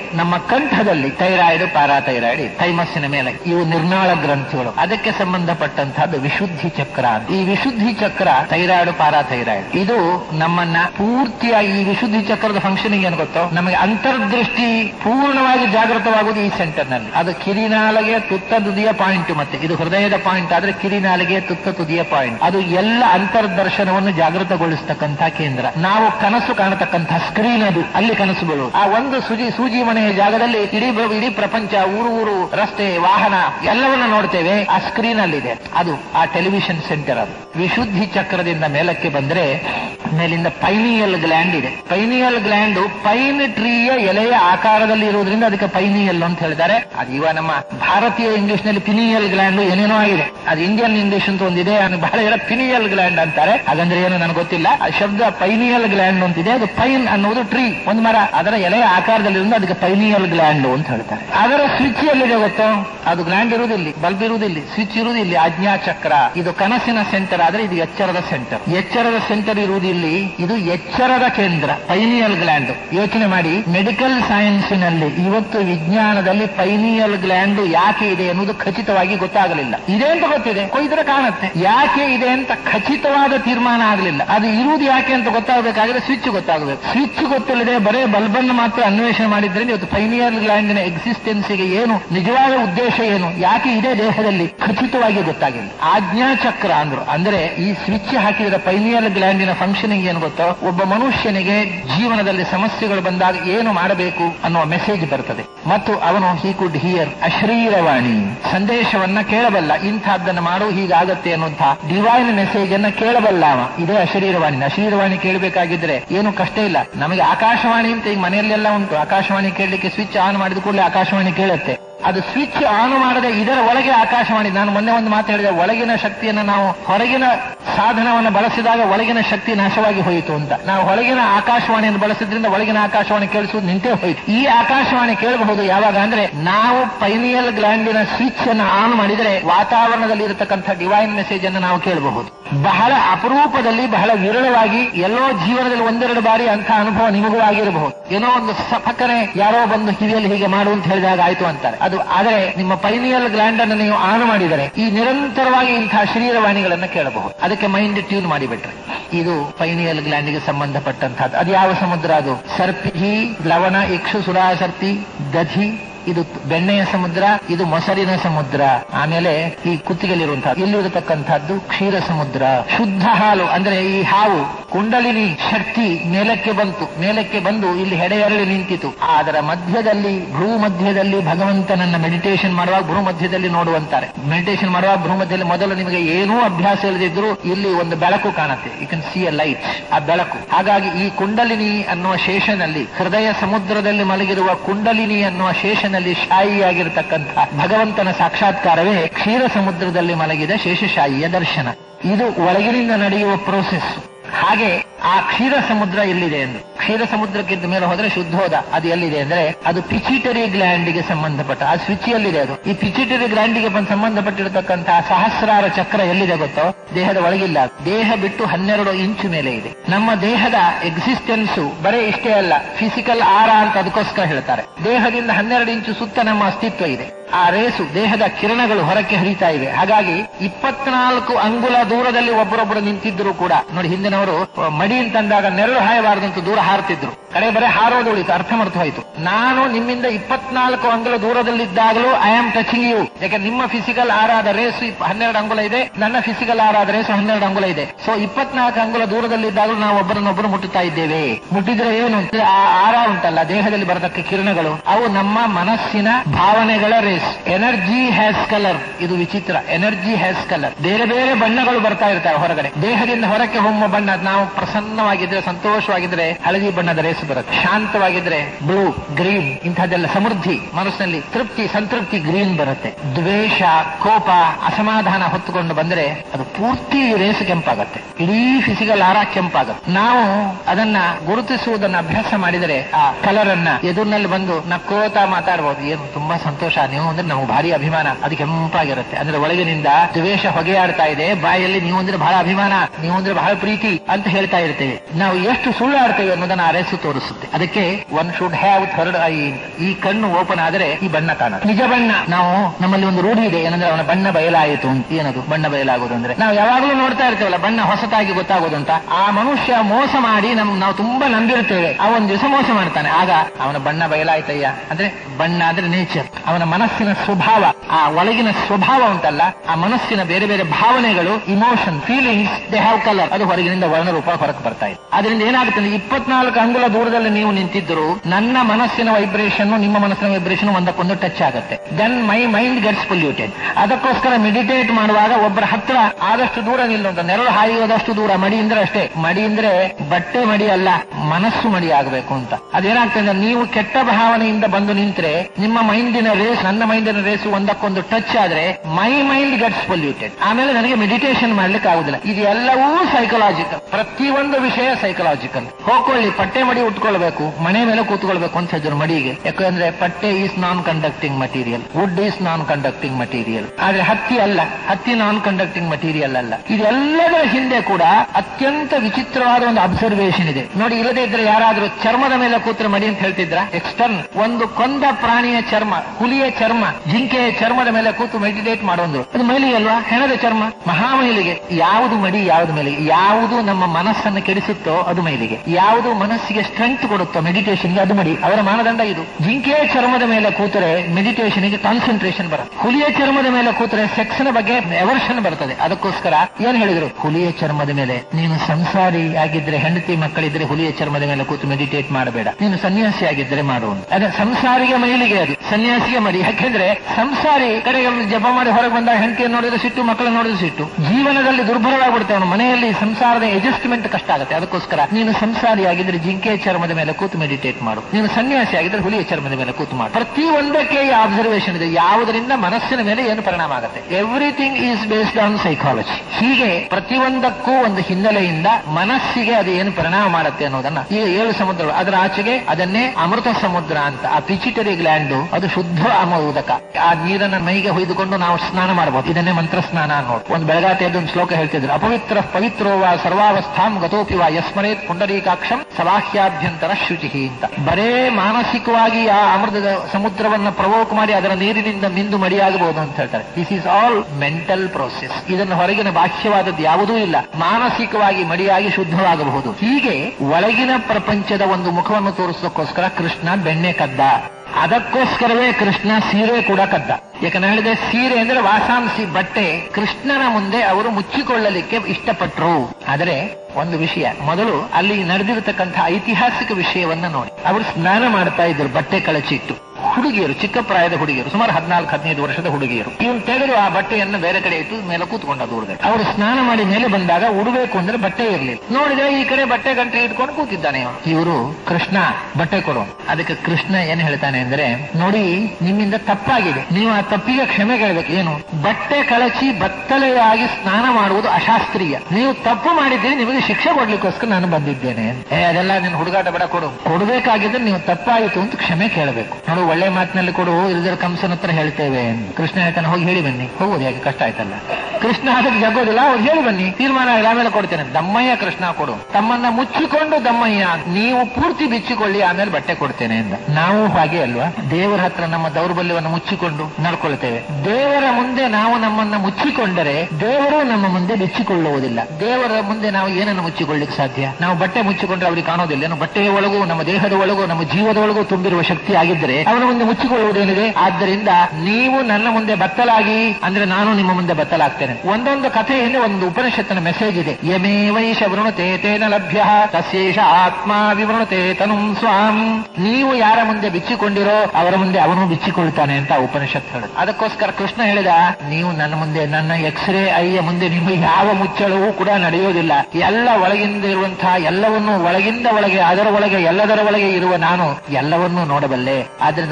ಕಂಠದಲ್ಲಿ ಥೈರಾಯ್ಡ್ ಪ್ಯಾರಾಥೈರಾಯ್ಡ್ ಥೈಮಸ್ಸಿನ ಮೇಲೆ ಇವು ನಿರ್ನಾಳ ಗ್ರಂಥಿಗಳು ಅದಕ್ಕೆ ಸಂಬಂಧಪಟ್ಟಂತಹದ್ದು ವಿಶುದ್ಧಿ ಚಕ್ರ ಅಂತ. ಈ ವಿಶುದ್ಧಿ ಚಕ್ರ ಥೈರಾಯ್ಡ್ ಪ್ಯಾರಾಥೈರಾಯ್ಡ್ ಇದು ನಮ್ಮನ್ನ ಪೂರ್ತಿಯಾಗಿ ಈ ವಿಶುದ್ಧಿ ಚಕ್ರದ ಫಂಕ್ಷನಿಂಗ್ ಏನು ಗೊತ್ತೋ ನಮಗೆ ಅಂತರ್ದೃಷ್ಟಿ ಪೂರ್ಣವಾಗಿ ಜಾಗೃತವಾಗುವುದು ಈ ಸೆಂಟರ್ ನಲ್ಲಿ ಅದು ಕಿರಿನಾಲಗೆ ತುತ್ತ ತುದಿಯ ಪಾಯಿಂಟ್ ಮತ್ತೆ ಇದು ಹೃದಯದ ಪಾಯಿಂಟ್ ಆದ್ರೆ ಕಿರಿನಾಲಿಗೆ ತುತ್ತ ತುದಿಯ ಪಾಯಿಂಟ್ ಅದು ಎಲ್ಲ ಅಂತರ್ದರ್ಶನವನ್ನು ಜಾಗೃತಗೊಳಿಸತಕ್ಕಂಥ ಕೇಂದ್ರ ನಾವು ಕನಸು ಕಾಣತಕ್ಕಂಥ ಸ್ಕ್ರೀನ್ ಅದು ಅಲ್ಲಿ ಕನಸು ಬೀಳುವುದು ಆ ಒಂದು ಸುಜಿ ಸೂಜಿ ಮನೆಯ ಜಾಗದಲ್ಲಿ ಇಡೀ ಬ- ಇಡೀ ಪ್ರಪಂಚ ಊರು ಊರು ರಸ್ತೆ ವಾಹನ ಎಲ್ಲವನ್ನ ನೋಡ್ತೇವೆ ಆ ಸ್ಕ್ರೀನ್ ಅಲ್ಲಿದೆ ಅದು ಆ ಟೆಲಿವಿಷನ್ ಸೆಂಟರ್ ಅದು ವಿಶುದ್ಧಿ ಚಕ್ರದಿಂದ ಮೇಲಕ್ಕೆ ಬಂದ್ರೆ ಮೇಲಿಂದ ಪೈನಿಯಲ್ ಗ್ಲ್ಯಾಂಡ್ ಇದೆ ಪೈನಿಯಲ್ ಗ್ಲ್ಯಾಂಡ್ ಪೈನ್ ಟ್ರೀಯ ಎಲೆಯ ಆಕಾರದಲ್ಲಿ ಇರುವುದರಿಂದ ಅದಕ್ಕೆ ಪೈನಿಯಲ್ ಅಂತ ಹೇಳಿದ್ದಾರೆ ಅದು ಇವ ನಮ್ಮ ಭಾರತೀಯ ಇಂಗ್ಲಿಷ್ ನಲ್ಲಿ ಪಿನಿಯಲ್ ಗ್ಲ್ಯಾಂಡ್ ಏನೇನೋ ಆಗಿದೆ ಅದು ಇಂಡಿಯನ್ ಇಂಗ್ಲಿಷ್ ಅಂತ ಒಂದಿದೆ ಅದನ್ನ ಬಹಳ ಜನ ಪಿನಿಯಲ್ ಗ್ಲ್ಯಾಂಡ್ ಅಂತಾರೆ ಹಾಗಂದ್ರೆ ಏನು ನನಗೆ ಗೊತ್ತಿಲ್ಲ ಆ ಶಬ್ದ ಪೈನಿಯಲ್ ಗ್ಲ್ಯಾಂಡ್ ಅಂತಿದೆ ಅದು ಪೈನ್ ಅನ್ನುವುದು ಟ್ರೀ ಒಂದು ಮರ ಅದರ ಎಲೆಯ ಆಕಾರದಲ್ಲಿருந்து ಅದಕ್ಕೆ ಪೈನಿಯಲ್ ಗ್ಲ್ಯಾಂಡ್ ಅಂತ ಹೇಳ್ತಾರೆ ಅದರ ಸ್ವಿಚ್ ಎಲ್ಲಿದೆ ಗೊತ್ತೋ ಅದು ಗ್ಲ್ಯಾಂಡ್ ಇರುವುದಿಲ್ಲ ಬಲ್ಬ್ ಇರುವುದಿಲ್ಲ ಸ್ವಿಚ್ ಇರುವುದಿಲ್ಲ ಆಜ್ಞಾ ಚಕ್ರ ಇದು ಕನಸಿನ ಸೆಂಟರ್ ಆದ್ರೆ ಇದು ಎಚ್ಚರದ ಸೆಂಟರ್ ಎಚ್ಚರದ ಸೆಂಟರ್ ಇರುವುದಿಲ್ಲಿ ಇದು ಎಚ್ಚರದ ಕೇಂದ್ರ ಪೈನಿಯಲ್ ಗ್ಲ್ಯಾಂಡ್ ಯೋಚನೆ ಮಾಡಿ ಮೆಡಿಕಲ್ ಸೈನ್ಸಿನಲ್ಲಿ ಇವತ್ತು ವಿಜ್ಞಾನದಲ್ಲಿ ಪೈನಿಯಲ್ ಗ್ಲ್ಯಾಂಡ್ ಯಾಕೆ ಇದೆ ಎನ್ನುವುದು ಖಚಿತವಾಗಿ ಗೊತ್ತಾಗಲಿಲ್ಲ ಇದೆ ಅಂತ ಗೊತ್ತಿದೆ ಕೊಯ್ದರೆ ಕಾಣುತ್ತೆ ಯಾಕೆ ಇದೆ ಅಂತ ಖಚಿತವಾದ ತೀರ್ಮಾನ ಆಗಲಿಲ್ಲ ಅದು ಇರುವುದು ಯಾಕೆ ಅಂತ ಗೊತ್ತಾಗಬೇಕಾದ್ರೆ ಸ್ವಿಚ್ ಗೊತ್ತಾಗಬೇಕು ಸ್ವಿಚ್ ಗೊತ್ತಿಲ್ಲದೆ ಬರೇ ಬಲ್ಬನ್ನು ಮಾತ್ರ ಅನ್ವೇಷಣೆ ಮಾಡಿದ್ರಿಂದ ಇವತ್ತು ಪೈನಿಯಲ್ ಗ್ಲ್ಯಾಂಡಿನ ಎಕ್ಸಿಸ್ಟೆನ್ಸ್ಗೆ ಏನು ನಿಜವಾದ ಉದ್ದೇಶ ಏನು ಯಾಕೆ ಇದೆ ದೇಹದಲ್ಲಿ ಖಚಿತವಾಗಿ ಗೊತ್ತಾಗಿಲ್ಲ ಆಜ್ಞಾ ಚಕ್ರ ಅಂದ್ರು ಅಂದ್ರೆ ಈ ಸ್ವಿಚ್ ಹಾಕಿದ ಪೈನಿಯಲ್ ಗ್ಲ್ಯಾಂಡಿನ ಫಂಕ್ಷನಿಂಗ್ ಏನು ಗೊತ್ತೋ ಒಬ್ಬ ಮನುಷ್ಯನಿಗೆ ಜೀವನದಲ್ಲಿ ಸಮಸ್ಯೆಗಳು ಬಂದಾಗ ಏನು ಮಾಡಬೇಕು ಅನ್ನುವ ಮೆಸೇಜ್ ಬರ್ತದೆ ಮತ್ತು ಅವನು ಹಿ ಕುಡ್ ಹಿಯರ್ ಅಶ್ರೀರವಾಣಿ ಸಂದೇಶವನ್ನ ಕೇಳಬಲ್ಲ ಇಂಥದ್ದನ್ನು ಮಾಡು ಹೀಗಾಗತ್ತೆ ಅನ್ನುವಂಥ ಡಿವೈನ್ ಮೆಸೇಜ್ ಅನ್ನ ಕೇಳಬಲ್ಲ ಅವ ಇದೇ ಅಶರೀರವಾಣಿ ಅಶರೀರವಾಣಿ ಕೇಳಬೇಕಾಗಿದ್ರೆ ಏನು ಕಷ್ಟ ಇಲ್ಲ ನಮಗೆ ಆಕಾಶವಾಣಿ ಅಂತ ಈಗ ಮನೆಯಲ್ಲೆಲ್ಲ ಉಂಟು ಆಕಾಶವಾಣಿ ಕೇಳಲಿಕ್ಕೆ ಸ್ವಿಚ್ ಆನ್ ಮಾಡಿದ ಕೂಡಲೇ ಆಕಾಶವಾಣಿ ಕೇಳುತ್ತೆ ಅದು ಸ್ವಿಚ್ ಆನ್ ಮಾಡದೆ ಇದರ ಒಳಗೆ ಆಕಾಶವಾಣಿ ನಾನು ಮೊನ್ನೆ ಒಂದು ಮಾತು ಹೇಳಿದೆ ಒಳಗಿನ ಶಕ್ತಿಯನ್ನು ನಾವು ಹೊರಗಿನ ಸಾಧನವನ್ನು ಬಳಸಿದಾಗ ಒಳಗಿನ ಶಕ್ತಿ ನಾಶವಾಗಿ ಹೋಯಿತು ಅಂತ ನಾವು ಹೊರಗಿನ ಆಕಾಶವಾಣಿಯನ್ನು ಬಳಸಿದ್ರಿಂದ ಒಳಗಿನ ಆಕಾಶವಾಣಿ ಕೇಳಿಸುವುದು ನಿಂತೇ ಹೋಯಿತು ಈ ಆಕಾಶವಾಣಿ ಕೇಳಬಹುದು ಯಾವಾಗ ಅಂದ್ರೆ ನಾವು ಪೈನಿಯಲ್ ಗ್ಲ್ಯಾಂಡಿನ ಸ್ವಿಚ್ ಅನ್ನು ಆನ್ ಮಾಡಿದರೆ ವಾತಾವರಣದಲ್ಲಿ ಇರತಕ್ಕಂಥ ಡಿವೈನ್ ಮೆಸೇಜ್ ಅನ್ನು ನಾವು ಕೇಳಬಹುದು ಬಹಳ ಅಪರೂಪದಲ್ಲಿ ಬಹಳ ವಿರಳವಾಗಿ ಎಲ್ಲೋ ಜೀವನದಲ್ಲಿ ಒಂದೆರಡು ಬಾರಿ ಅಂಥ ಅನುಭವ ನಿಮಗೂ ಆಗಿರಬಹುದು ಏನೋ ಒಂದು ಸ- ಪಕ್ಕನೆ ಯಾರೋ ಬಂದು ಕಿವಿಯಲ್ಲಿ ಹೀಗೆ ಮಾಡು ಅಂತ ಹೇಳಿದಾಗ ಆಯ್ತು ಅಂತಾರೆ ಅದು ಆದರೆ ನಿಮ್ಮ ಪೈನಿಯಲ್ ಗ್ಲ್ಯಾಂಡ್ ಅನ್ನು ನೀವು ಆನ್ ಮಾಡಿದರೆ ಈ ನಿರಂತರವಾಗಿ ಇಂತಹ ಶರೀರವಾಣಿಗಳನ್ನು ಕೇಳಬಹುದು ಅದಕ್ಕೆ ಮೈಂಡ್ ಟ್ಯೂನ್ ಮಾಡಿಬಿಟ್ರೆ ಇದು ಪೈನಿಯಲ್ ಗ್ಲ್ಯಾಂಡ್ಗೆ ಸಂಬಂಧಪಟ್ಟಂತಹದ್ದು ಅದು ಯಾವ ಸಮುದ್ರ ಅದು ಸರ್ಪಿ ಲವಣ ಇಕ್ಷು ಸುರಾಸರ್ಪಿ ದಧಿ ಇದು ಬೆಣ್ಣೆಯ ಸಮುದ್ರ ಇದು ಮೊಸರಿನ ಸಮುದ್ರ ಆಮೇಲೆ ಈ ಕುತ್ತಿಗೆಲಿರುವಂತಹ ಇಲ್ಲಿರತಕ್ಕಂಥದ್ದು ಕ್ಷೀರ ಸಮುದ್ರ ಶುದ್ಧ ಹಾಲು ಅಂದ್ರೆ ಈ ಹಾವು ಕುಂಡಲಿನಿ ಶಕ್ತಿ ಮೇಲಕ್ಕೆ ಬಂತು ಮೇಲಕ್ಕೆ ಬಂದು ಇಲ್ಲಿ ಹೆಡೆಯರಳಿ ನಿಂತಿತು ಅದರ ಮಧ್ಯದಲ್ಲಿ ಭ್ರೂ ಮಧ್ಯದಲ್ಲಿ ಭಗವಂತನನ್ನ ಮೆಡಿಟೇಷನ್ ಮಾಡುವಾಗ ಭ್ರೂ ಮಧ್ಯದಲ್ಲಿ ನೋಡುವಂತಾರೆ ಮೆಡಿಟೇಷನ್ ಮಾಡುವಾಗ ಭ್ರೂ ಮಧ್ಯದಲ್ಲಿ ಮೊದಲು ನಿಮಗೆ ಏನೂ ಅಭ್ಯಾಸ ಇಲ್ಲದಿದ್ರು ಇಲ್ಲಿ ಒಂದು ಬೆಳಕು ಕಾಣುತ್ತೆ you can see a light ಆ ಬೆಳಕು ಹಾಗಾಗಿ ಈ ಕುಂಡಲಿನಿ ಅನ್ನುವ ಶೇಷನಲ್ಲಿ ಹೃದಯ ಸಮುದ್ರದಲ್ಲಿ ಮಲಗಿರುವ ಕುಂಡಲಿನಿ ಅನ್ನುವ ಶೇಷನಲ್ಲಿ ಶಾಯಿಯಾಗಿರತಕ್ಕಂಥ ಭಗವಂತನ ಸಾಕ್ಷಾತ್ಕಾರವೇ ಕ್ಷೀರ ಸಮುದ್ರದಲ್ಲಿ ಮಲಗಿದ ಶೇಷಶಾಹಿಯ ದರ್ಶನ ಇದು ಒಳಗಿನಿಂದ ನಡೆಯುವ ಪ್ರೋಸೆಸ್ ಹಾಗೆ ಆ ಕ್ಷೀರ ಸಮುದ್ರ ಎಲ್ಲಿದೆ ಎಂದು ಕ್ಷೀರ ಸಮುದ್ರಕ್ಕಿಂತ ಮೇಲೆ ಹೋದ್ರೆ ಶುದ್ಧೋದ ಅದು ಎಲ್ಲಿದೆ ಅಂದ್ರೆ ಅದು ಪಿಚಿಟರಿ ಗ್ಲ್ಯಾಂಡ್ಗೆ ಸಂಬಂಧಪಟ್ಟ ಆ ಸ್ವಿಚ್ ಎಲ್ಲಿದೆ ಅದು ಈ ಪಿಚಿಟರಿ ಗ್ಲ್ಯಾಂಡ್ಗೆ ಬಂದು ಸಂಬಂಧಪಟ್ಟಿರತಕ್ಕಂತಹ ಸಹಸ್ರಾರ ಚಕ್ರ ಎಲ್ಲಿದೆ ಗೊತ್ತೋ ದೇಹದ ಒಳಗಿಲ್ಲ ದೇಹ ಬಿಟ್ಟು ಹನ್ನೆರಡು ಇಂಚು ಮೇಲೆ ಇದೆ ನಮ್ಮ ದೇಹದ ಎಕ್ಸಿಸ್ಟೆನ್ಸ್ ಬರೇ ಇಷ್ಟೇ ಅಲ್ಲ ಫಿಸಿಕಲ್ ಆರ ಅಂತ ಅದಕ್ಕೋಸ್ಕರ ಹೇಳ್ತಾರೆ ದೇಹದಿಂದ ಹನ್ನೆರಡು ಇಂಚು ಸುತ್ತ ನಮ್ಮ ಅಸ್ತಿತ್ವ ಇದೆ ಆ ರೇಸು ದೇಹದ ಕಿರಣಗಳು ಹೊರಕ್ಕೆ ಹರಿತಾ ಇವೆ ಹಾಗಾಗಿ ಇಪ್ಪತ್ನಾಲ್ಕು ಅಂಗುಲ ದೂರದಲ್ಲಿ ಒಬ್ಬರೊಬ್ಬರು ನಿಂತಿದ್ರು ಕೂಡ ನೋಡಿ ಹಿಂದಿನವರು ಅಹ್, ಮಡಿ ಅಂತಂದಾಗ ನೆರಳು ಹಾಯಬಾರದಂತ ದೂರ ಹಾರ್ತಿದ್ರು ಕಡೆ ಬರೇ ಹಾರೋದು ಉಳಿತು ಅರ್ಥ ಮಾಡ್ತು ಹೋಯ್ತು ನಾನು ನಿಮ್ಮಿಂದ ಇಪ್ಪತ್ನಾಲ್ಕು ಅಂಗುಲ ದೂರದಲ್ಲಿದ್ದಾಗಲೂ ಐ ಆಮ್ ಟಚಿಂಗ್ ಯು ಯಾಕೆ ನಿಮ್ಮ ಫಿಸಿಕಲ್ ಆರಾದ ರೇಸು ಇಪ್ಪ- ಹನ್ನೆರಡು ಅಂಗುಲ ಇದೆ ನನ್ನ ಫಿಸಿಕಲ್ ಆರಾದ ರೇಸು ಹನ್ನೆರಡು ಅಂಗುಲ ಇದೆ ಸೊ ಇಪ್ಪತ್ನಾಲ್ಕು ಅಂಗುಲ ದೂರದಲ್ಲಿದ್ದಾಗಲೂ ನಾವು ಒಬ್ಬರನ್ನೊಬ್ಬರು ಮುಟ್ಟುತ್ತಾ ಇದ್ದೇವೆ ಮುಟ್ಟಿದ್ರೆ ಏನು ಅಂತ ಆ ಆರ ಉಂಟಲ್ಲ ದೇಹದಲ್ಲಿ ಬರತಕ್ಕ ಕಿರಣಗಳು ಅವು ನಮ್ಮ ಮನಸ್ಸಿನ ಭಾವನೆಗಳ ರೇಸ್ ಎನರ್ಜಿ ಹ್ಯಾಸ್ ಕಲರ್ ಇದು ವಿಚಿತ್ರ ಎನರ್ಜಿ ಹ್ಯಾಸ್ ಕಲರ್ ಬೇರೆ ಬೇರೆ ಬಣ್ಣಗಳು ಬರ್ತಾ ಇರ್ತವೆ ಹೊರಗಡೆ ದೇಹದಿಂದ ಹೊರಕ್ಕೆ ಹೊಮ್ಮುವ ಬಣ್ಣ ನಾವು ಪ್ರಸನ್ನವಾಗಿದ್ರೆ ಸಂತೋಷವಾಗಿದ್ರೆ ಹಳದಿ ಬಣ್ಣದ ರೇಸ್ ಬರುತ್ತೆ ಶಾಂತವಾಗಿದ್ರೆ ಬ್ಲೂ ಗ್ರೀನ್ ಇಂಥದ್ದೆಲ್ಲ ಸಮೃದ್ಧಿ ಮನಸ್ಸಿನಲ್ಲಿ ತೃಪ್ತಿ ಸಂತೃಪ್ತಿ ಗ್ರೀನ್ ಬರುತ್ತೆ ದ್ವೇಷ ಕೋಪ ಅಸಮಾಧಾನ ಹೊತ್ತುಕೊಂಡು ಬಂದ್ರೆ ಅದು ಪೂರ್ತಿ ರೇಸ್ ಕೆಂಪಾಗತ್ತೆ ಇಡೀ ಫಿಸಿಕಲ್ ಆರ ಕೆಂಪಾಗುತ್ತೆ ನಾವು ಅದನ್ನ ಗುರುತಿಸುವುದನ್ನ ಅಭ್ಯಾಸ ಮಾಡಿದರೆ ಆ ಕಲರ್ ಅನ್ನ ಎದುರಿನಲ್ಲಿ ಬಂದು ನಕ್ಕೋತಾ ಮಾತಾಡಬಹುದು ಏನು ತುಂಬಾ ಸಂತೋಷ ನೀವು ಅಂದ್ರೆ ನಮಗೆ ಭಾರಿ ಅಭಿಮಾನ ಅದು ಕೆಂಪಾಗಿರುತ್ತೆ ಅಂದ್ರೆ ಒಳಗಿನಿಂದ ದ್ವೇಷ ಹೊಗೆಯಾಡ್ತಾ ಇದೆ ಬಾಯಲ್ಲಿ ನೀವು ಅಂದ್ರೆ ಬಹಳ ಅಭಿಮಾನ ನೀವು ಅಂದ್ರೆ ಬಹಳ ಪ್ರೀತಿ ಅಂತ ಹೇಳ್ತಾ ಇರ್ತೇವೆ ನಾವು ಎಷ್ಟು ಸುಳ್ಳು ಆಡ್ತೇವೆ ಅನ್ನೋದನ್ನ ಅರೆಸು ತೋರಿಸುತ್ತೆ ಅದಕ್ಕೆ one should have third eye ಈ ಕಣ್ಣು ಓಪನ್ ಆದರೆ ಈ ಬಣ್ಣ ಕಾಣುತ್ತೆ ನಿಜ ಬಣ್ಣ ನಾವು ನಮ್ಮಲ್ಲಿ ಒಂದು ರೂಢಿ ಇದೆ ಏನಂದ್ರೆ ಅವನ ಬಣ್ಣ ಬಯಲಾಯಿತು ಅಂತ ಏನದು ಬಣ್ಣ ಬಯಲಾಗೋದು ಅಂದ್ರೆ ನಾವು ಯಾವಾಗಲೂ ನೋಡ್ತಾ ಇರ್ತೇವಲ್ಲ ಬಣ್ಣ ಹೊಸತಾಗಿ ಗೊತ್ತಾಗೋದು ಅಂತ ಆ ಮನುಷ್ಯ ಮೋಸ ಮಾಡಿ ನಮ್ ನಾವು ತುಂಬಾ ನಂಬಿರ್ತೇವೆ ಆ ಒಂದ್ ದಿವಸ ಮೋಸ ಮಾಡ್ತಾನೆ ಆಗ ಅವನ ಬಣ್ಣ ಬಯಲಾಯ್ತಯ್ಯ ಅಂದ್ರೆ ಬಣ್ಣ ಅಂದ್ರೆ ನೇಚರ್ ಅವನ ಮನಸ್ಸಿನ ಸ್ವಭಾವ ಆ ಒಳಗಿನ ಸ್ವಭಾವ ಉಂಟಲ್ಲ ಆ ಮನಸ್ಸಿನ ಬೇರೆ ಬೇರೆ ಭಾವನೆಗಳು emotion feelings they have colour ಅದು ಹೊರಗಿನಿಂದ ವರ್ಣರೂಪ ಹೊರಗೆ ಬರ್ತಾ ಇದೆ ಅದರಿಂದ ಏನಾಗುತ್ತೆ ಇಪ್ಪತ್ನಾಲ್ಕು ಅಂಗುಲ ದೂರದಲ್ಲಿ ನೀವು ನಿಂತಿದ್ರು ನನ್ನ ಮನಸ್ಸಿನ ವೈಬ್ರೇಷನ್ ನಿಮ್ಮ ಮನಸ್ಸಿನ ವೈಬ್ರೇಷನ್ ಒಂದಕ್ಕೊಂದು ಟಚ್ ಆಗುತ್ತೆ then my mind gets polluted ಅದಕ್ಕೋಸ್ಕರ ಮೆಡಿಟೇಟ್ ಮಾಡುವಾಗ ಒಬ್ಬರ ಹತ್ರ ಆದಷ್ಟು ದೂರ ನಿಲ್ಲುವಂತ ನೆರಳು ಹಾಯುವುದಷ್ಟು ದೂರ ಮಡಿ ಅಂದ್ರೆ ಅಷ್ಟೇ ಮಡಿ ಅಂದ್ರೆ ಬಟ್ಟೆ ಮಡಿ ಅಲ್ಲ ಮನಸ್ಸು ಮಡಿ ಆಗಬೇಕು ಅಂತ ಅದೇನಾಗ್ತದೆ ಅಂದ್ರೆ ನೀವು ಕೆಟ್ಟ ಭಾವನೆಯಿಂದ ಬಂದು ನಿಂತ್ರೆ ನಿಮ್ಮ ಮೈಂಡಿನ ರೇಸ್ ನನ್ನ ಮೈಂಡಿನ ರೇಸ್ ಒಂದಕ್ಕೊಂದು ಟಚ್ ಆದ್ರೆ ಮೈ ಮೈಂಡ್ ಗೆಟ್ಸ್ ಪೊಲ್ಯೂಟೆಡ್ ಆಮೇಲೆ ನನಗೆ ಮೆಡಿಟೇಷನ್ ಮಾಡ್ಲಿಕ್ಕೆ ಆಗುದಿಲ್ಲ ಇದು ಎಲ್ಲವೂ ಸೈಕಲಾಜಿಕಲ್ ಪ್ರತಿಯೊಂದು ವಿಷಯ ಸೈಕಲಾಜಿಕಲ್ ಹೋಗ್ಕೊಳ್ಳಿ ಪಟ್ಟೆ ಮಡಿ ಉಟ್ಕೊಳ್ಬೇಕು ಮನೆ ಮೇಲೆ ಕೂತ್ಕೊಳ್ಬೇಕು ಅಂತ ಹೇಳಿದ್ರು ಮಡಿಗೆ ಯಾಕಂದ್ರೆ ಪಟ್ಟೆ is non conducting material wood is non conducting material ಆದ್ರೆ ಹತ್ತಿ ಅಲ್ಲ ಹತ್ತಿ ನಾನ್ ಕಂಡಕ್ಟಿಂಗ್ ಮಟೀರಿಯಲ್ ಅಲ್ಲ ಇದೆಲ್ಲದರ ಹಿಂದೆ ಕೂಡ ಅತ್ಯಂತ ವಿಚಿತ್ರವಾದ ಒಂದು ಅಬ್ಸರ್ವೇಷನ್ ಇದೆ ನೋಡಿ ಇಲ್ಲದೆ ಇದ್ರೆ ಯಾರಾದ್ರೂ ಚರ್ಮದ ಮೇಲೆ ಕೂತ್ರೆ ಮಡಿ ಅಂತ ಹೇಳ್ತಿದ್ರ ಎಕ್ಸ್ಟರ್ನ್ ಒಂದು ಕೊಂದ ಪ್ರಾಣಿಯ ಚರ್ಮ ಹುಲಿಯ ಚರ್ಮ ಜಿಂಕೆಯ ಚರ್ಮದ ಮೇಲೆ ಕೂತು ಮೆಡಿಟೇಟ್ ಮಾಡೋದು ಅದು ಮೈಲಿಗೆ ಅಲ್ವಾ ಹೆಣದ ಚರ್ಮ ಮಹಾಮೈಲಿಗೆ ಯಾವುದು ಮಡಿ ಯಾವುದು ಮೈಲಿಗೆ ಯಾವುದು ನಮ್ಮ ಮನಸ್ಸನ್ನು ಕೆಡಿಸುತ್ತೋ ಅದು ಮೈಲಿಗೆ ಯಾವುದು ಮನಸ್ಸಿಗೆ ಸ್ಟ್ರೆಂತ್ ಕೊಡುತ್ತೋ ಮೆಡಿಟೇಷನ್ಗೆ ಅದು ಮಡಿ ಅವರ ಮಾನದಂಡ ಇದು ಜಿಂಕೆಯ ಚರ್ಮದ ಮೇಲೆ ಕೂತರೆ ಮೆಡಿಟೇಷನ್ಗೆ ಕಾನ್ಸಂಟ್ರೇಷನ್ ಬರುತ್ತೆ ಹುಲಿಯ ಚರ್ಮದ ಮೇಲೆ ಕೂತರೆ ಸೆಕ್ಸ್ ನ ಬಗ್ಗೆ ಎವರ್ಷನ್ ಬರ್ತದೆ ಅದಕ್ಕೋಸ್ಕರ ಏನ್ ಹೇಳಿದ್ರು ಹುಲಿಯ ಚರ್ಮದ ಮೇಲೆ ನೀನು ಸಂಸಾರಿ ಆಗಿದ್ರೆ ಹೆಂಡತಿ ಮಕ್ಕಳಿದ್ರೆ ಹುಲಿಯ ಚರ್ಮದ ಮೇಲೆ ಕೂತು ಮೆಡಿಟೇಟ್ ಮಾಡಬೇಡ ನೀನು ಸನ್ಯಾಸಿ ಆಗಿದ್ರೆ ಮಾಡು ಅದೇ ಸಂಸಾರಿಗೆ ಮೈಲಿಗೆ ಅದು ಸನ್ಯಾಸಿಗೆ ಮಡಿ ಯಾಕೆಂದ್ರೆ ಸಂಸಾರಿ ಕಡೆಗೆ ಅವ್ನು ಜಪ ಮಾಡಿ ಹೊರಗೆ ಬಂದಾಗ ಹೆಂಡತಿಯನ್ನು ನೋಡಿದ್ರೆ ಸಿಟ್ಟು ಮಕ್ಕಳನ್ನು ನೋಡಿದ್ರೆ ಸಿಟ್ಟು ಜೀವನದಲ್ಲಿ ದುರ್ಬಲವಾಗ್ಬಿಡುತ್ತೆ ಅವನು ಮನೆಯಲ್ಲಿ ಸಂಸಾರದ ಅಡ್ಜಸ್ಟ್ಮೆಂಟ್ ಕಷ್ಟ ಆಗುತ್ತೆ ಅದಕ್ಕೋಸ್ಕರ ನೀನು ಸಂಸಾರಿ ಆಗಿದ್ರೆ ಜಿಂಕೆ ಚರ್ಮದ ಮೇಲೆ ಕೂತು ಮೆಡಿಟೇಟ್ ಮಾಡು ನೀನು ಸನ್ಯಾಸಿ ಆಗಿದ್ರೆ ಹುಲಿಯ ಚರ್ಮದ ಮೇಲೆ ಕೂತು ಮಾಡು ಪ್ರತಿ ಒಂದಕ್ಕೆ ಈ ಅಬ್ಸರ್ವೇಷನ್ ಇದೆ ಯಾವುದರಿಂದ ಮನಸ್ಸಿನ ಮೇಲೆ ಏನು ಪರಿಣಾಮ ಆಗುತ್ತೆ everything is based on psychology ಹೀಗೆ ಪ್ರತಿಯೊಂದಕ್ಕೂ ಒಂದು ಹಿನ್ನೆಲೆಯಿಂದ ಮನಸ್ಸಿಗೆ ಅದು ಏನು ಪರಿಣಾಮ ಮಾಡುತ್ತೆ ಅನ್ನೋದನ್ನ ಈ ಏಳು ಸಮುದ್ರ ಅದರ ಆಚೆಗೆ ಅದನ್ನೇ ಅಮೃತ ಸಮುದ್ರ ಅಂತ ಆ ಪಿಚಿಟರಿ ಗ್ಲ್ಯಾಂಡ್ ಅದು ಶುದ್ಧ ಅಮೋದಕ ಆ ನೀರನ್ನ ಮೈಗೆ ಹೊಯ್ದುಕೊಂಡು ನಾವು ಸ್ನಾನ ಮಾಡಬಹುದು ಇದನ್ನೇ ಮಂತ್ರ ಸ್ನಾನ ಅನ್ನೋದು ಒಂದು ಬೆಳಗಾತಿ ಒಂದು ಶ್ಲೋಕ ಹೇಳ್ತಿದ್ರು ಅಪವಿತ್ರ ಪವಿತ್ರೋವ ಸರ್ವಾವಸ್ಥಾಂ ಗತೋಪಿ ವಾ ಯಸ್ಮರೇತ್ ಪುಂಡರೀಕಾಕ್ಷಂ ಸವಾಹ್ಯಾಭ್ಯಂತರ ಶುಚಿ ಅಂತ ಬರೇ ಮಾನಸಿಕವಾಗಿ ಆ ಅಮೃತದ ಸಮುದ್ರವನ್ನ ಪ್ರವೋಕ್ ಮಾಡಿ ಅದರ ನೀರಿನಿಂದ ಮಿಂದು ಮಡಿಯಾಗಬಹುದು ಅಂತ ಹೇಳ್ತಾರೆ this is all mental process ಇದನ್ನು ಹೊರಗಿನ ಬಾಹ್ಯವಾದದ್ದು ಯಾವುದೂ ಇಲ್ಲ ಮಾನಸಿಕವಾಗಿ ಮಡಿಯಾಗಿ ಶುದ್ಧವಾಗಬಹುದು ಹೀಗೆ ಒಳಗಿನ ಪ್ರಪಂಚದ ಒಂದು ಮುಖವನ್ನು ತೋರಿಸೋದಕ್ಕೋಸ್ಕರ ಕೃಷ್ಣ ಬೆಣ್ಣೆ ಕದ್ದ ಅದಕ್ಕೋಸ್ಕರವೇ ಕೃಷ್ಣ ಸೀರೆ ಕೂಡ ಕದ್ದ ಯಾಕಂದ್ರೆ ಹೇಳಿದ್ರೆ ಸೀರೆ ಅಂದ್ರೆ ವಾಸಾಂಸಿ ಬಟ್ಟೆ ಕೃಷ್ಣನ ಮುಂದೆ ಅವರು ಮುಚ್ಚಿಕೊಳ್ಳಲಿಕ್ಕೆ ಇಷ್ಟಪಟ್ರು ಆದರೆ ಒಂದು ವಿಷಯ ಮೊದಲು ಅಲ್ಲಿ ನಡೆದಿರತಕ್ಕಂಥ ಐತಿಹಾಸಿಕ ವಿಷಯವನ್ನ ನೋಡಿ ಅವರು ಸ್ನಾನ ಮಾಡ್ತಾ ಇದ್ರು ಬಟ್ಟೆ ಕಳಚಿಟ್ಟು ಹುಡುಗಿಯರು ಚಿಕ್ಕ ಪ್ರಾಯದ ಹುಡುಗಿಯರು ಸುಮಾರು ಹದಿನಾಲ್ಕು ಹದಿನೈದು ವರ್ಷದ ಹುಡುಗಿಯರು ಇವನು ತೆಗೆದು ಆ ಬಟ್ಟೆಯನ್ನು ಬೇರೆ ಕಡೆ ಇಟ್ಟು ಮೇಲೆ ಕೂತ್ಕೊಂಡ ದೂರದಲ್ಲಿ ಅವರು ಸ್ನಾನ ಮಾಡಿ ಮೇಲೆ ಬಂದಾಗ ಉಡಬೇಕು ಅಂದ್ರೆ ಬಟ್ಟೆ ಇರಲಿಲ್ಲ ನೋಡಿದ್ರೆ ಈ ಕಡೆ ಬಟ್ಟೆ ಗಂಟೆ ಇಟ್ಕೊಂಡು ಕೂತಿದ್ದಾನೆ ಇವರು ಕೃಷ್ಣ ಬಟ್ಟೆ ಕೊಡು ಅದಕ್ಕೆ ಕೃಷ್ಣ ಏನ್ ಹೇಳ್ತಾನೆ ಅಂದ್ರೆ ನೋಡಿ ನಿಮ್ಮಿಂದ ತಪ್ಪಾಗಿದೆ ನೀವು ಆ ತಪ್ಪಿಗೆ ಕ್ಷಮೆ ಕೇಳಬೇಕು ಏನು ಬಟ್ಟೆ ಕಳಚಿ ಬತ್ತಲೆಯಾಗಿ ಸ್ನಾನ ಮಾಡುವುದು ಅಶಾಸ್ತ್ರೀಯ ನೀವು ತಪ್ಪು ಮಾಡಿದ್ದೀರಿ ನಿಮಗೆ ಶಿಕ್ಷೆ ಕೊಡ್ಲಿಕ್ಕೋಸ್ಕರ ನಾನು ಬಂದಿದ್ದೇನೆ ಏ ಅದೆಲ್ಲ ನಿನ್ನ ಹುಡುಗಾಟ ಬೇಡ ಕೊಡು ಕೊಡಬೇಕಾಗಿದ್ರೆ ನೀವು ತಪ್ಪಾಯಿತು ಅಂತ ಕ್ಷಮೆ ಕೇಳಬೇಕು ನೋಡು ಒಳ್ಳೆ ಮಾತಿನಲ್ಲಿ ಕೊಡು ಇಲ್ದಿರ ಕಂಸನ ಹತ್ರ ಹೇಳ್ತೇವೆ ಕೃಷ್ಣ ಹೇಳ್ತಾನೆ ಹೋಗಿ ಹೇಳಿ ಬನ್ನಿ ಹೋಗುದು ಯಾಕೆ ಕಷ್ಟ ಆಯ್ತಲ್ಲ ಕೃಷ್ಣ ಅದಕ್ಕೆ ಜಗೋದಿಲ್ಲ ಅವ್ರು ಹೇಳಿ ಬನ್ನಿ ತೀರ್ಮಾನ ಆಗಿಲ್ಲ ಆಮೇಲೆ ಕೊಡ್ತೇನೆ ದಮ್ಮಯ್ಯ ಕೃಷ್ಣ ಕೊಡು ತಮ್ಮನ್ನ ಮುಚ್ಚಿಕೊಂಡು ದಮ್ಮಯ್ಯ ನೀವು ಪೂರ್ತಿ ಬಿಚ್ಚಿಕೊಳ್ಳಿ ಆಮೇಲೆ ಬಟ್ಟೆ ಕೊಡ್ತೇನೆ ಅಂತ ನಾವು ಹಾಗೆ ಅಲ್ವಾ ದೇವರ ಹತ್ರ ನಮ್ಮ ದೌರ್ಬಲ್ಯವನ್ನು ಮುಚ್ಚಿಕೊಂಡು ನಡ್ಕೊಳ್ತೇವೆ ದೇವರ ಮುಂದೆ ನಾವು ನಮ್ಮನ್ನ ಮುಚ್ಚಿಕೊಂಡರೆ ದೇವರು ನಮ್ಮ ಮುಂದೆ ಬಿಚ್ಚಿಕೊಳ್ಳುವುದಿಲ್ಲ ದೇವರ ಮುಂದೆ ನಾವು ಏನನ್ನು ಮುಚ್ಚಿಕೊಳ್ಳಿಕ್ಕೆ ಸಾಧ್ಯ ನಾವು ಬಟ್ಟೆ ಮುಚ್ಚಿಕೊಂಡ್ರೆ ಅವ್ರಿಗೆ ಕಾಣೋದಿಲ್ಲ ಏನು ಬಟ್ಟೆಯ ಒಳಗೂ ನಮ್ಮ ದೇಹದ ಒಳಗೂ ನಮ್ಮ ಜೀವದ ಒಳಗೂ ತುಂಬಿರುವ ಶಕ್ತಿ ಆಗಿದ್ದರೆ ಅವನ ಮುಂದೆ ಮುಚ್ಚಿಕೊಳ್ಳುವುದೇನಿದೆ ಆದ್ದರಿಂದ ನೀವು ನನ್ನ ಮುಂದೆ ಬತ್ತಲಾಗಿ ಅಂದ್ರೆ ನಾನು ನಿಮ್ಮ ಮುಂದೆ ಬತ್ತಲಾಗ್ತೇನೆ ಒಂದೊಂದು ಕಥೆ ಹಿಂದೆ ಒಂದು ಉಪನಿಷತ್ತಿನ ಮೆಸೇಜ್ ಇದೆ ಯಮೇ ವೈಶ ವೃಣತೆ ತೇನ ಲಭ್ಯ ತಸ್ಯೇಷ ಆತ್ಮ ವಿವೃಣತೆ ತನುಂ ಸ್ವಾಂ ನೀವು ಯಾರ ಮುಂದೆ ಬಿಚ್ಚಿಕೊಂಡಿರೋ ಅವರ ಮುಂದೆ ಅವನು ಬಿಚ್ಚಿಕೊಳ್ತಾನೆ ಅಂತ ಉಪನಿಷತ್ ಹೇಳುದು ಅದಕ್ಕೋಸ್ಕರ ಕೃಷ್ಣ ಹೇಳಿದ ನೀವು ನನ್ನ ಮುಂದೆ ನನ್ನ ಎಕ್ಸ್ರೇ ಐಯ ಮುಂದೆ ನಿಮಗೆ ಯಾವ ಮುಚ್ಚಳವೂ ಕೂಡ ನಡೆಯೋದಿಲ್ಲ ಎಲ್ಲ ಒಳಗಿಂದ ಇರುವಂತಹ ಎಲ್ಲವನ್ನೂ ಒಳಗಿಂದ ಒಳಗೆ ಅದರ ಒಳಗೆ ಎಲ್ಲದರ ಒಳಗೆ ಇರುವ ನಾನು ಎಲ್ಲವನ್ನೂ ನೋಡಬಲ್ಲೆ ಆದ್ರಿಂದ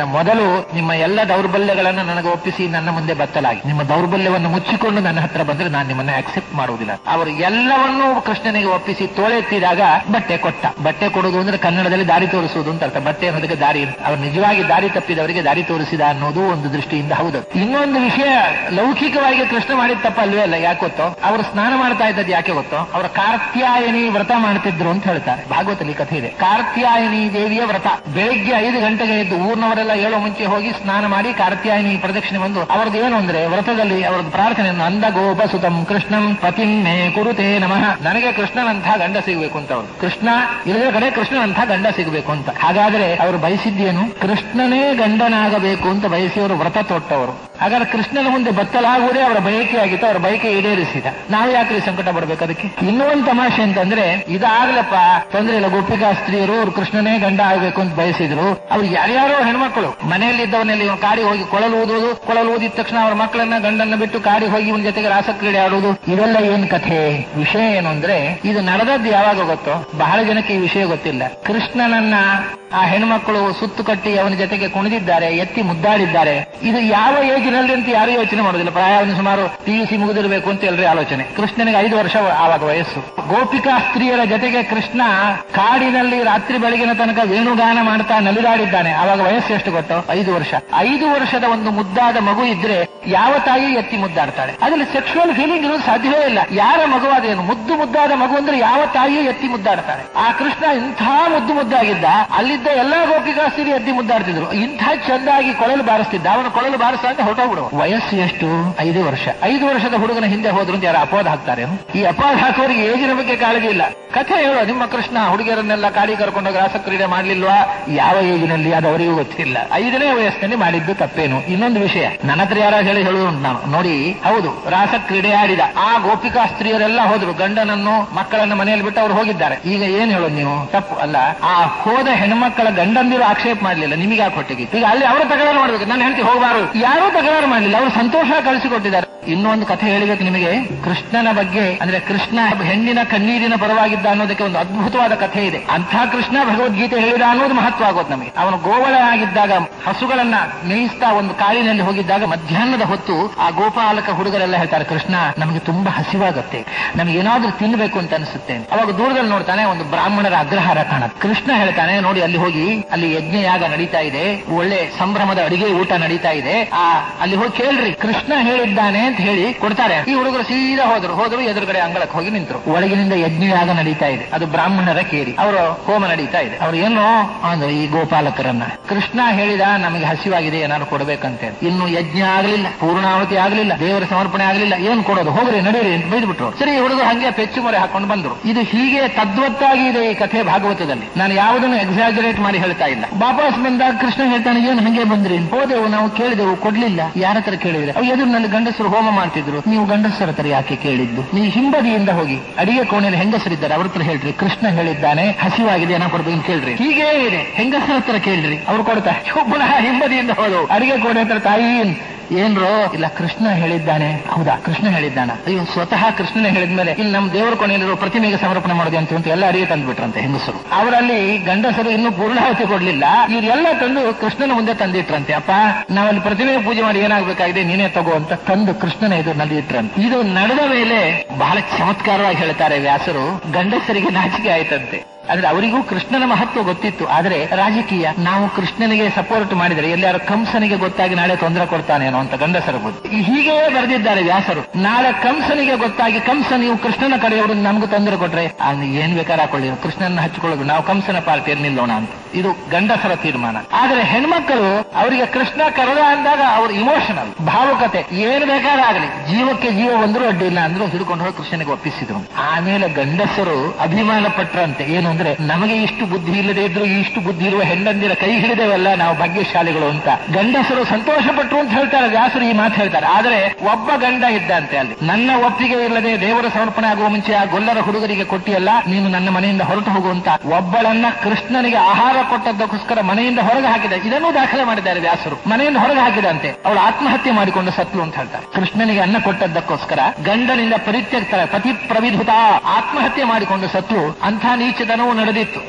ಮೊದಲು ನಿಮ್ಮ ಎಲ್ಲ ದೌರ್ಬಲ್ಯಗಳನ್ನು ನನಗೆ ಒಪ್ಪಿಸಿ ನನ್ನ ಮುಂದೆ ಬತ್ತಲಾಗಿ ನಿಮ್ಮ ದೌರ್ಬಲ್ಯವನ್ನು ಮುಚ್ಚಿಕೊಂಡು ನನ್ನ ಹತ್ರ ಬಂದ್ರೆ ನಾನು ನಿಮ್ಮನ್ನ ಆಕ್ಸೆಪ್ಟ್ ಮಾಡುವುದಿಲ್ಲ ಅವರು ಎಲ್ಲವನ್ನೂ ಕೃಷ್ಣನಿಗೆ ಒಪ್ಪಿಸಿ ತೋಳೆತ್ತಿದಾಗ ಬಟ್ಟೆ ಕೊಟ್ಟ ಬಟ್ಟೆ ಕೊಡುವುದು ಅಂದ್ರೆ ಕನ್ನಡದಲ್ಲಿ ದಾರಿ ತೋರಿಸುವುದು ಅಂತ ಅರ್ಥ ಬಟ್ಟೆ ಅನ್ನೋದಕ್ಕೆ ದಾರಿ ಅಂತ. ಅವರು ನಿಜವಾಗಿ ದಾರಿ ತಪ್ಪಿದವರಿಗೆ ದಾರಿ ತೋರಿಸಿದ ಅನ್ನೋದು ಒಂದು ದೃಷ್ಟಿಯಿಂದ ಹೌದು ಇನ್ನೊಂದು ವಿಷಯ ಲೌಕಿಕವಾಗಿ ಕೃಷ್ಣ ಮಾಡಿದ ತಪ್ಪಲ್ವೇ ಅಲ್ಲ ಯಾಕೆ ಗೊತ್ತೋ ಅವರು ಸ್ನಾನ ಮಾಡ್ತಾ ಇದ್ದದ್ದು ಯಾಕೆ ಗೊತ್ತೋ ಅವರ ಕಾರ್ತ್ಯಾಯನಿ ವ್ರತ ಮಾಡ್ತಿದ್ರು ಅಂತ ಹೇಳ್ತಾರೆ ಭಾಗವತಲ್ಲಿ ಕಥೆ ಇದೆ ಕಾರ್ತ್ಯಾಯನಿ ದೇವಿಯ ವ್ರತ ಬೆಳಿಗ್ಗೆ ಐದು ಗಂಟೆಗೆ ಎದ್ದು ಊರ್ನವರೆಲ್ಲ ಏಳೋ ಮುಂಚೆ ಹೋಗಿ ಸ್ನಾನ ಮಾಡಿ ಕಾರ್ತ್ಯಾಯನಿ ಪ್ರದಕ್ಷಿಣೆ ಬಂದು ಅವ್ರದ್ದು ಏನು ಅಂದ್ರೆ ವ್ರತದಲ್ಲಿ ಅವರದ್ದು ಪ್ರಾರ್ಥನೆಯನ್ನು ಅಂದ ಗೋಪ ಸುತಂ ಕೃಷ್ಣಂ ಪತಿಮ್ಮೆ ಕುರುತೆ ನಮಃ ನನಗೆ ಕೃಷ್ಣನಂಥ ಗಂಡ ಸಿಗಬೇಕು ಅಂತ ಅವರು ಕೃಷ್ಣ ಇಲ್ಲದ ಕಡೆ ಕೃಷ್ಣನಂಥ ಗಂಡ ಸಿಗಬೇಕು ಅಂತ ಹಾಗಾದ್ರೆ ಅವರು ಬಯಸಿದ್ದೇನು ಕೃಷ್ಣನೇ ಗಂಡನಾಗಬೇಕು ಅಂತ ಬಯಸಿ ಅವರು ವ್ರತ ತೊಟ್ಟವರು ಹಾಗಾದ್ರೆ ಕೃಷ್ಣನ ಮುಂದೆ ಬತ್ತಲಾಗುವುದೇ ಅವರ ಬಯಕೆ ಆಗಿತ್ತು ಅವರ ಬಯಕೆ ಈಡೇರಿಸಿದ ನಾವು ಯಾಕ್ರಿ ಸಂಕಟ ಪಡ್ಬೇಕು ಅದಕ್ಕೆ ಇನ್ನೂ ಒಂದು ತಮಾಷೆ ಅಂತಂದ್ರೆ ಇದಾಗ್ಲಪ್ಪ ತೊಂದ್ರೆ ಇಲ್ಲ ಗೋಪಿಕಾ ಸ್ತ್ರೀಯರು ಅವ್ರು ಕೃಷ್ಣನೇ ಗಂಡ ಆಗ್ಬೇಕು ಅಂತ ಬಯಸಿದ್ರು ಅವ್ರು ಯಾರ್ಯಾರೋ ಹೆಣ್ಮಕ್ಳು ಮನೆಯಲ್ಲಿ ಇದ್ದವನಲ್ಲಿ ಇವ್ನು ಕಾಡಿ ಹೋಗಿ ಕೊಳಲು ಊದುವುದು ಕೊಳಲು ಊದಿದ ತಕ್ಷಣ ಅವ್ರ ಮಕ್ಕಳನ್ನ ಗಂಡನ್ನ ಬಿಟ್ಟು ಕಾಡಿ ಹೋಗಿ ಇವನ್ ಜೊತೆಗೆ ರಾಸಕ್ರೀಡೆ ಆಡುವುದು ಇವೆಲ್ಲ ಏನ್ ಕಥೆ ವಿಷಯ ಏನು ಅಂದ್ರೆ ಇದು ನಡೆದದ್ದು ಯಾವಾಗ ಗೊತ್ತೋ ಬಹಳ ಜನಕ್ಕೆ ಈ ವಿಷಯ ಗೊತ್ತಿಲ್ಲ ಕೃಷ್ಣನನ್ನ ಆ ಹೆಣ್ಮಕ್ಳು ಸುತ್ತು ಕಟ್ಟಿ ಅವನ ಜೊತೆಗೆ ಕುಣಿದಿದ್ದಾರೆ ಎತ್ತಿ ಮುದ್ದಾಡಿದ್ದಾರೆ ಇದು ಯಾವ ಏಜಿನಲ್ಲಿ ಅಂತ ಯಾರು ಯೋಚನೆ ಮಾಡೋದಿಲ್ಲ ಪ್ರಾಯ ಅವನು ಸುಮಾರು ಪಿ ಯು ಸಿ ಮುಗಿದಿರಬೇಕು ಅಂತ ಎಲ್ಲರೂ ಆಲೋಚನೆ ಕೃಷ್ಣನಿಗೆ ಐದು ವರ್ಷ ಆವಾಗ ವಯಸ್ಸು ಗೋಪಿಕಾ ಸ್ತ್ರೀಯರ ಜೊತೆಗೆ ಕೃಷ್ಣ ಕಾಡಿನಲ್ಲಿ ರಾತ್ರಿ ಬೆಳಗಿನ ತನಕ ವೇಣುಗಾನ ಮಾಡ್ತಾ ನಲಿದಾಡಿದ್ದಾನೆ ಆವಾಗ ವಯಸ್ಸು ಎಷ್ಟು ಗೊತ್ತೋ ಐದು ವರ್ಷ ಐದು ವರ್ಷದ ಒಂದು ಮುದ್ದಾದ ಮಗು ಇದ್ರೆ ಯಾವ ತಾಯಿ ಎತ್ತಿ ಮುದ್ದಾಡ್ತಾಳೆ ಅದ್ರಲ್ಲಿ ಸೆಕ್ಷುವಲ್ ಫೀಲಿಂಗ್ ಇರೋದು ಸಾಧ್ಯವೇ ಇಲ್ಲ ಯಾರ ಮಗು ಅದೇನು ಮುದ್ದು ಮುದ್ದಾದ ಮಗು ಅಂದ್ರೆ ಯಾವ ತಾಯಿಯೂ ಎತ್ತಿ ಮುದ್ದಾಡ್ತಾಳೆ ಆ ಕೃಷ್ಣ ಇಂಥ ಮುದ್ದು ಮುದ್ದಾಗಿದ್ದ ಅಲ್ಲಿದ್ದ ಎಲ್ಲಾ ಗೋಪಿಕಾ ಸ್ತ್ರೀ ಎತ್ತಿ ಮುದ್ದಾಡ್ತಿದ್ರು ಇಂಥ ಚಂದಾಗಿ ಕೊಳಲು ಬಾರಿಸ್ತಿದ್ದ ಅವನು ಕೊಳಲು ಬಾರಿಸ್ತಾ ಹೊರಟೋಗ್ಬಿಡು ವಯಸ್ಸು ಎಷ್ಟು ಐದು ವರ್ಷ ಐದು ವರ್ಷದ ಹುಡುಗನ ಹಿಂದೆ ಹೋದ್ರು ಅಂತ ಯಾರು ಅಪವಾದ ಹಾಕ್ತಾರೆ ಈ ಅಪವಾದ ಹಾಕೋರಿಗೆ ಏಜಿನ ಬಗ್ಗೆ ಕಾಳಜಿ ಇಲ್ಲ ಕಥೆ ಹೇಳೋ ನಿಮ್ಮ ಕೃಷ್ಣ ಹುಡುಗಿಯರನ್ನೆಲ್ಲ ಕಾಡಿ ಕರ್ಕೊಂಡೋಗಿ ರಾಸಕ್ರೀಡೆ ಮಾಡ್ಲಿಲ್ವಾ ಯಾವ ಏಜಿನಲ್ಲಿ ಅದು ಅವರಿಗೂ ಗೊತ್ತಿಲ್ಲ ಐದನೇ ವಯಸ್ಸಿನಲ್ಲಿ ಮಾಡಿದ್ದು ತಪ್ಪೇನು ಇನ್ನೊಂದು ವಿಷಯ ನನ್ನ ಹತ್ರ ಯಾರು ಹೇಳಿ ಹೇಳುವುದು ನಾನು ನೋಡಿ ಹೌದು ರಾಸಕ್ರೀಡೆ ಆಡಿದ ಆ ಗೋಪಿಕಾ ಸ್ತ್ರೀಯರೆಲ್ಲ ಹೋದ್ರು ಗಂಡನನ್ನು ಮಕ್ಕಳನ್ನ ಮನೆಯಲ್ಲಿ ಬಿಟ್ಟು ಅವ್ರು ಹೋಗಿದ್ದಾರೆ ಈಗ ಏನ್ ಹೇಳೋದು ನೀವು ತಪ್ಪು ಅಲ್ಲ ಆ ಹೋದ ಹೆಣ್ಮಕ್ಕಳ ಗಂಡಂದಿರು ಆಕ್ಷೇಪ ಮಾಡಲಿಲ್ಲ ನಿಮಗೆ ಯಾಕೆ ಹೊಟ್ಟೆಗೆ ಈಗ ಅಲ್ಲಿ ಅವರು ತಕರಾರು ಮಾಡ್ಬೇಕು ನಾನು ಹೇಳ್ತಿ ಹೋಗಬಾರದು ಯಾರೂ ತಕರಾರು ಮಾಡಲಿಲ್ಲ ಅವರು ಸಂತೋಷ ಕಳಿಸಿಕೊಟ್ಟಿದ್ದಾರೆ ಇನ್ನೊಂದು ಕಥೆ ಹೇಳಿಬೇಕು ನಿಮಗೆ ಕೃಷ್ಣನ ಬಗ್ಗೆ ಅಂದ್ರೆ ಕೃಷ್ಣ ಹೆಣ್ಣಿನ ಕಣ್ಣೀರಿನ ಪರವಾಗಿದ್ದ ಅನ್ನೋದಕ್ಕೆ ಒಂದು ಅದ್ಭುತವಾದ ಕಥೆ ಇದೆ ಅಂಥ ಕೃಷ್ಣ ಭಗವದ್ಗೀತೆ ಹೇಳಿದ ಅನ್ನೋದು ಮಹತ್ವ ಆಗೋದು ನಮಗೆ ಅವನು ಗೋವಳ ಆಗಿದ್ದಾಗ ಹಸುಗಳನ್ನ ಮೇಯಿಸ್ತಾ ಒಂದು ಕಾಡಿನಲ್ಲಿ ಹೋಗಿದ್ದಾಗ ಮಧ್ಯಾಹ್ನದ ಹೊತ್ತು ಆ ಗೋಪಾಲಕ ಹುಡುಗರೆಲ್ಲ ಹೇಳ್ತಾರೆ ಕೃಷ್ಣ ನಮಗೆ ತುಂಬಾ ಹಸಿವಾಗುತ್ತೆ ನಮಗೆ ಏನಾದ್ರೂ ತಿನ್ಬೇಕು ಅಂತ ಅನಿಸುತ್ತೆ ಅವಾಗ ದೂರದಲ್ಲಿ ನೋಡ್ತಾನೆ ಒಂದು ಬ್ರಾಹ್ಮಣರ ಅಗ್ರಹಾರ ಕಾಣುತ್ತೆ ಕೃಷ್ಣ ಹೇಳ್ತಾನೆ ನೋಡಿ ಅಲ್ಲಿ ಹೋಗಿ ಅಲ್ಲಿ ಯಜ್ಞಯಾಗ ನಡೀತಾ ಇದೆ ಒಳ್ಳೆ ಸಂಭ್ರಮದ ಅಡಿಗೆ ಊಟ ನಡೀತಾ ಇದೆ ಆ ಅಲ್ಲಿ ಹೋಗಿ ಕೇಳ್ರಿ ಕೃಷ್ಣ ಹೇಳಿದ್ದಾನೆ ಅಂತ ಹೇಳಿ ಕೊಡ್ತಾರೆ ಈ ಹುಡುಗರು ಸೀದಾ ಹೋದ್ರು ಹೋದ್ರು ಎದುರುಗಡೆ ಅಂಗಳಕ್ಕೆ ಹೋಗಿ ನಿಂತರು ಒಳಗಿನಿಂದ ಯಜ್ಞಯಾಗ ನಡೀತಾ ಇದೆ ಅದು ಬ್ರಾಹ್ಮಣರ ಕೇರಿ ಅವರು ಹೋಮ ನಡೀತಾ ಇದೆ ಅವ್ರು ಏನು ಅಂದ್ರು ಈ ಗೋಪಾಲಕರನ್ನ ಕೃಷ್ಣ ಹೇಳಿದ ನಮಗೆ ಹಸಿವಾಗಿದೆ ಏನಾದ್ರು ಕೊಡ್ಬೇಕಂತೆ ಇನ್ನು ಯಜ್ಞ ಆಗ್ಲಿಲ್ಲ ಪೂರ್ಣಾವತಿ ಆಗ್ಲಿಲ್ಲ ದೇವರ ಸಮರ್ಪಣೆ ಆಗ್ಲಿಲ್ಲ ಏನ್ ಕೊಡೋದು ಹೋಗ್ರಿ ನಡೀರಿ ಅಂತ ಬೈದ್ಬಿಟ್ರು ಸರಿ ಈ ಹುಡುಗರು ಹಂಗೆ ಪೆಚ್ಚು ಮೊರೆ ಹಾಕೊಂಡು ಬಂದ್ರು ಇದು ಹೀಗೆ ತದ್ವತ್ತಾಗಿ ಇದೆ ಈ ಕಥೆ ಭಾಗವತದಲ್ಲಿ ನಾನು ಯಾವುದನ್ನು ಎಕ್ಸಾಜರೇಟ್ ಮಾಡಿ ಹೇಳ್ತಾ ಇಲ್ಲ ವಾಪಸ್ ಬಂದಾಗ ಕೃಷ್ಣ ಹೇಳ್ತಾನೆ ಏನ್ ಹಂಗೆ ಬಂದ್ರಿ ಹೋದೆವು ನಾವು ಕೇಳಿದೆವು ಕೊಡ್ಲಿಲ್ಲ ಯಾರ ಹತ್ರ ಕೇಳಿದ್ರೆ ಅವ್ ಎದುರಿನಲ್ಲಿ ಗಂಡಸರು ಹೋಮ ಮಾಡ್ತಿದ್ರು ನೀವು ಗಂಡಸರ ಹತ್ರ ಯಾಕೆ ಕೇಳಿದ್ದು ನೀವು ಹಿಂಬದಿಯಿಂದ ಹೋಗಿ ಅಡಿಗೆ ಕೋಣೆಯಲ್ಲಿ ಹೆಂಗಸರಿದ್ದಾರೆ ಅವ್ರ ಹತ್ರ ಹೇಳ್ರಿ ಕೃಷ್ಣ ಹೇಳಿದ್ದಾನೆ ಹಸಿವಾಗಿದೆ ಏನೋ ಕೊಡ್ಬೇಕು ಅಂತ ಕೇಳ್ರಿ ಹೀಗೆ ಇದೆ ಹೆಂಗಸರ ಹತ್ರ ಕೇಳ್ರಿ ಅವ್ರು ಕೊಡ್ತಾರೆ ಇವ್ ಪುನಃ ಹಿಂಬದಿಯಿಂದ ಹೋದವು ಅಡಿಗೆ ಕೋಣೆ ಹತ್ರ ತಾಯಿ ಏನ್ರೋ ಇಲ್ಲ ಕೃಷ್ಣ ಹೇಳಿದ್ದಾನೆ ಹೌದಾ ಕೃಷ್ಣ ಹೇಳಿದ್ದಾನ ಅಯ್ಯೋ ಸ್ವತಃ ಕೃಷ್ಣನೇ ಹೇಳಿದ್ಮೇಲೆ ಇಲ್ಲಿ ನಮ್ಮ ದೇವರ ಕೊನೆಯಲ್ಲಿರೋ ಪ್ರತಿಮೆಗೆ ಸಮರ್ಪಣೆ ಮಾಡೋದು ಅಂತ ಅಂತ ಎಲ್ಲ ಅಡಿಗೆ ತಂದ್ಬಿಟ್ರಂತೆ ಹೆಂಗಸರು ಅವರಲ್ಲಿ ಗಂಡಸರು ಇನ್ನೂ ಪೂರ್ಣಾವತಿ ಕೊಡ್ಲಿಲ್ಲ ಇವರೆಲ್ಲ ತಂದು ಕೃಷ್ಣನ ಮುಂದೆ ತಂದಿಟ್ರಂತೆ ಅಪ್ಪ ನಾವಲ್ಲಿ ಪ್ರತಿಮೆ ಪೂಜೆ ಮಾಡಿ ಏನಾಗ್ಬೇಕಾಗಿದೆ ನೀನೇ ತಗೋ ಅಂತ ತಂದು ಕೃಷ್ಣನ ಎದುರಿನಲ್ಲಿ ಇಟ್ರಂತೆ ಇದು ನಡೆದ ಮೇಲೆ ಬಹಳ ಚಮತ್ಕಾರವಾಗಿ ಹೇಳ್ತಾರೆ ವ್ಯಾಸರು ಗಂಡಸರಿಗೆ ನಾಚಿಕೆ ಆಯ್ತಂತೆ ಅಂದ್ರೆ ಅವರಿಗೂ ಕೃಷ್ಣನ ಮಹತ್ವ ಗೊತ್ತಿತ್ತು ಆದ್ರೆ ರಾಜಕೀಯ ನಾವು ಕೃಷ್ಣನಿಗೆ ಸಪೋರ್ಟ್ ಮಾಡಿದರೆ ಎಲ್ಲಾರು ಕಂಸನಿಗೆ ಗೊತ್ತಾಗಿ ನಾಳೆ ತೊಂದರೆ ಕೊಡ್ತಾನೇನೋ ಅಂತ ಗಂಡಸರ ಬುದ್ಧಿ ಈ ಹೀಗೆ ಬರೆದಿದ್ದಾರೆ ವ್ಯಾಸರು ನಾಳೆ ಕಂಸನಿಗೆ ಗೊತ್ತಾಗಿ ಕಂಸ ನೀವು ಕೃಷ್ಣನ ಕಡೆಯವರು ನಮಗೂ ತೊಂದರೆ ಕೊಟ್ರೆ ಅವ್ನು ಏನ್ ಬೇಕಾದ್ರೆ ಹಾಕೊಳ್ಳಿ ಕೃಷ್ಣನ ಹಚ್ಕೊಳ್ಳೋದು ನಾವು ಕಂಸನ ಪಾರ್ಟಿಯಲ್ಲಿ ನಿಲ್ಲೋಣ ಅಂತ ಇದು ಗಂಡಸರ ತೀರ್ಮಾನ ಆದ್ರೆ ಹೆಣ್ಮಕ್ಕಳು ಅವರಿಗೆ ಕೃಷ್ಣ ಕರೆದ ಅಂದಾಗ ಅವ್ರ ಇಮೋಷನಲ್ ಭಾವುಕತೆ ಏನ್ ಬೇಕಾದ್ರೆ ಆಗಲಿ ಜೀವಕ್ಕೆ ಜೀವ ಬಂದ್ರು ಅಡ್ಡಿಲ್ಲ ಅಂದ್ರು ಹಿಡ್ಕೊಂಡು ಹೋಗಿ ಕೃಷ್ಣನಿಗೆ ಒಪ್ಪಿಸಿದ್ರು ಆಮೇಲೆ ಗಂಡಸರು ಅಭಿಮಾನ ಪಟ್ರಂತೆ ಏನು ಅಂದ್ರೆ ನಮಗೆ ಇಷ್ಟು ಬುದ್ಧಿ ಇಲ್ಲದೆ ಇದ್ರು ಇಷ್ಟು ಬುದ್ಧಿ ಇರುವ ಹೆಣ್ಣಂದಿರ ಕೈ ಹಿಡಿದೇವಲ್ಲ ನಾವು ಭಾಗ್ಯಶಾಲಿಗಳು ಅಂತ ಗಂಡಸರು ಸಂತೋಷ ಪಟ್ರು ಅಂತ ಹೇಳ್ತಾರೆ ವ್ಯಾಸರು ಈ ಮಾತು ಹೇಳ್ತಾರೆ ಆದ್ರೆ ಒಬ್ಬ ಗಂಡ ಇದ್ದಂತೆ ಅಲ್ಲಿ ನನ್ನ ಒಪ್ಪಿಗೆ ಇಲ್ಲದೆ ದೇವರ ಸಮರ್ಪಣೆ ಆಗುವ ಮುಂಚೆ ಆ ಗೊಲ್ಲರ ಹುಡುಗರಿಗೆ ಕೊಟ್ಟಿಯಲ್ಲ ನೀನು ನನ್ನ ಮನೆಯಿಂದ ಹೊರಟು ಹೋಗುವಂತ ಒಬ್ಬಳನ್ನ ಕೃಷ್ಣನಿಗೆ ಆಹಾರ ಕೊಟ್ಟದ್ದಕ್ಕೋಸ್ಕರ ಮನೆಯಿಂದ ಹೊರಗೆ ಹಾಕಿದ ಇದನ್ನೂ ದಾಖಲೆ ಮಾಡಿದ್ದಾರೆ ವ್ಯಾಸರು ಮನೆಯಿಂದ ಹೊರಗೆ ಹಾಕಿದಂತೆ ಅವಳು ಆತ್ಮಹತ್ಯೆ ಮಾಡಿಕೊಂಡು ಸತ್ಲು ಅಂತ ಹೇಳ್ತಾರೆ ಕೃಷ್ಣನಿಗೆ ಅನ್ನ ಕೊಟ್ಟದ್ದಕ್ಕೋಸ್ಕರ ಗಂಡನಿಂದ ಪರಿತ್ಯಕ್ತಾರೆ ಪತಿ ಪ್ರವಿಧುತ ಆತ್ಮಹತ್ಯೆ ಮಾಡಿಕೊಂಡು ಸತ್ಲು ಅಂಥ ನೀಚತನವು ನಡೆದಿತ್ತು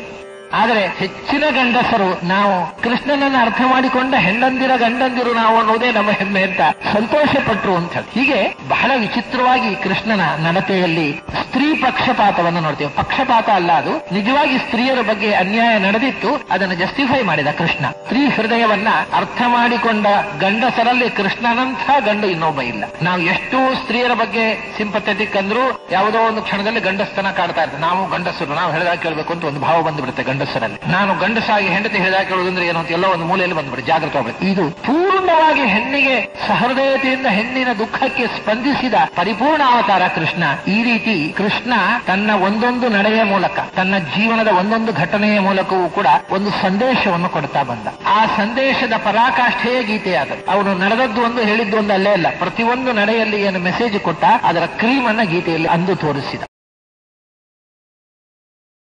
ಆದರೆ ಹೆಚ್ಚಿನ ಗಂಡಸರು ನಾವು ಕೃಷ್ಣನನ್ನು ಅರ್ಥ ಮಾಡಿಕೊಂಡ ಹೆಣ್ಣಂದಿರ ಗಂಡಂದಿರು ನಾವು ಅನ್ನೋದೇ ನಮ್ಮ ಹೆಮ್ಮೆ ಅಂತ ಸಂತೋಷ ಪಟ್ರು ಅಂತ ಹೇಳಿ ಹೀಗೆ ಬಹಳ ವಿಚಿತ್ರವಾಗಿ ಕೃಷ್ಣನ ನಡತೆಯಲ್ಲಿ ಸ್ತ್ರೀ ಪಕ್ಷಪಾತವನ್ನು ನೋಡ್ತೇವೆ ಪಕ್ಷಪಾತ ಅಲ್ಲ ಅದು ನಿಜವಾಗಿ ಸ್ತ್ರೀಯರ ಬಗ್ಗೆ ಅನ್ಯಾಯ ನಡೆದಿತ್ತು ಅದನ್ನು ಜಸ್ಟಿಫೈ ಮಾಡಿದ ಕೃಷ್ಣ ಸ್ತ್ರೀ ಹೃದಯವನ್ನ ಅರ್ಥ ಮಾಡಿಕೊಂಡ ಗಂಡಸರಲ್ಲಿ ಕೃಷ್ಣನಂಥ ಗಂಡು ಇನ್ನೊಬ್ಬ ಇಲ್ಲ ನಾವು ಎಷ್ಟು ಸ್ತ್ರೀಯರ ಬಗ್ಗೆ ಸಿಂಪಥೆಟಿಕ್ ಅಂದ್ರೂ ಯಾವುದೋ ಒಂದು ಕ್ಷಣದಲ್ಲಿ ಗಂಡಸ್ತನ ಕಾಡ್ತಾ ಇರ್ತದೆ ನಾವು ಗಂಡಸರು ನಾವು ಹೇಳಿದಾಗ ಕೇಳಬೇಕು ಅಂತ ಒಂದು ಭಾವ ಬಂದ್ಬಿಡುತ್ತೆ ಗಂಡಸರಲ್ಲಿ ನಾನು ಗಂಡಸಾಗಿ ಹೆಂಡತಿ ಹೇಳಿದಾಗ ಕೇಳೋದಂದ್ರೆ ಏನು ಅಂತ ಎಲ್ಲೋ ಒಂದು ಮೂಲೆಯಲ್ಲಿ ಬಂದ್ಬಿಡುತ್ತೆ ಜಾಗೃತ ಹೋಗ್ಬೇಕು ಇದು ಪೂರ್ಣವಾಗಿ ಹೆಣ್ಣಿಗೆ ಸಹೃದಯತೆಯಿಂದ ಹೆಣ್ಣಿನ ದುಃಖಕ್ಕೆ ಸ್ಪಂದಿಸಿದ ಪರಿಪೂರ್ಣ ಅವತಾರ ಕೃಷ್ಣ ಈ ರೀತಿ ಕೃಷ್ಣ ತನ್ನ ಒಂದೊಂದು ನಡೆಯ ಮೂಲಕ ತನ್ನ ಜೀವನದ ಒಂದೊಂದು ಘಟನೆಯ ಮೂಲಕವೂ ಕೂಡ ಒಂದು ಸಂದೇಶವನ್ನು ಕೊಡ್ತಾ ಬಂದ ಆ ಸಂದೇಶದ ಪರಾಕಾಷ್ಠೆಯೇ ಗೀತೆಯಾದ ಅವನು ನಡೆದದ್ದು ಒಂದು ಹೇಳಿದ್ದು ಒಂದು ಅಲ್ಲೇ ಅಲ್ಲ ಪ್ರತಿಯೊಂದು ನಡೆಯಲ್ಲಿ ಏನು ಮೆಸೇಜ್ ಕೊಟ್ಟ ಅದರ ಕ್ರೀಮ್ ಅನ್ನ ಗೀತೆಯಲ್ಲಿ ಅಂದು ತೋರಿಸಿದ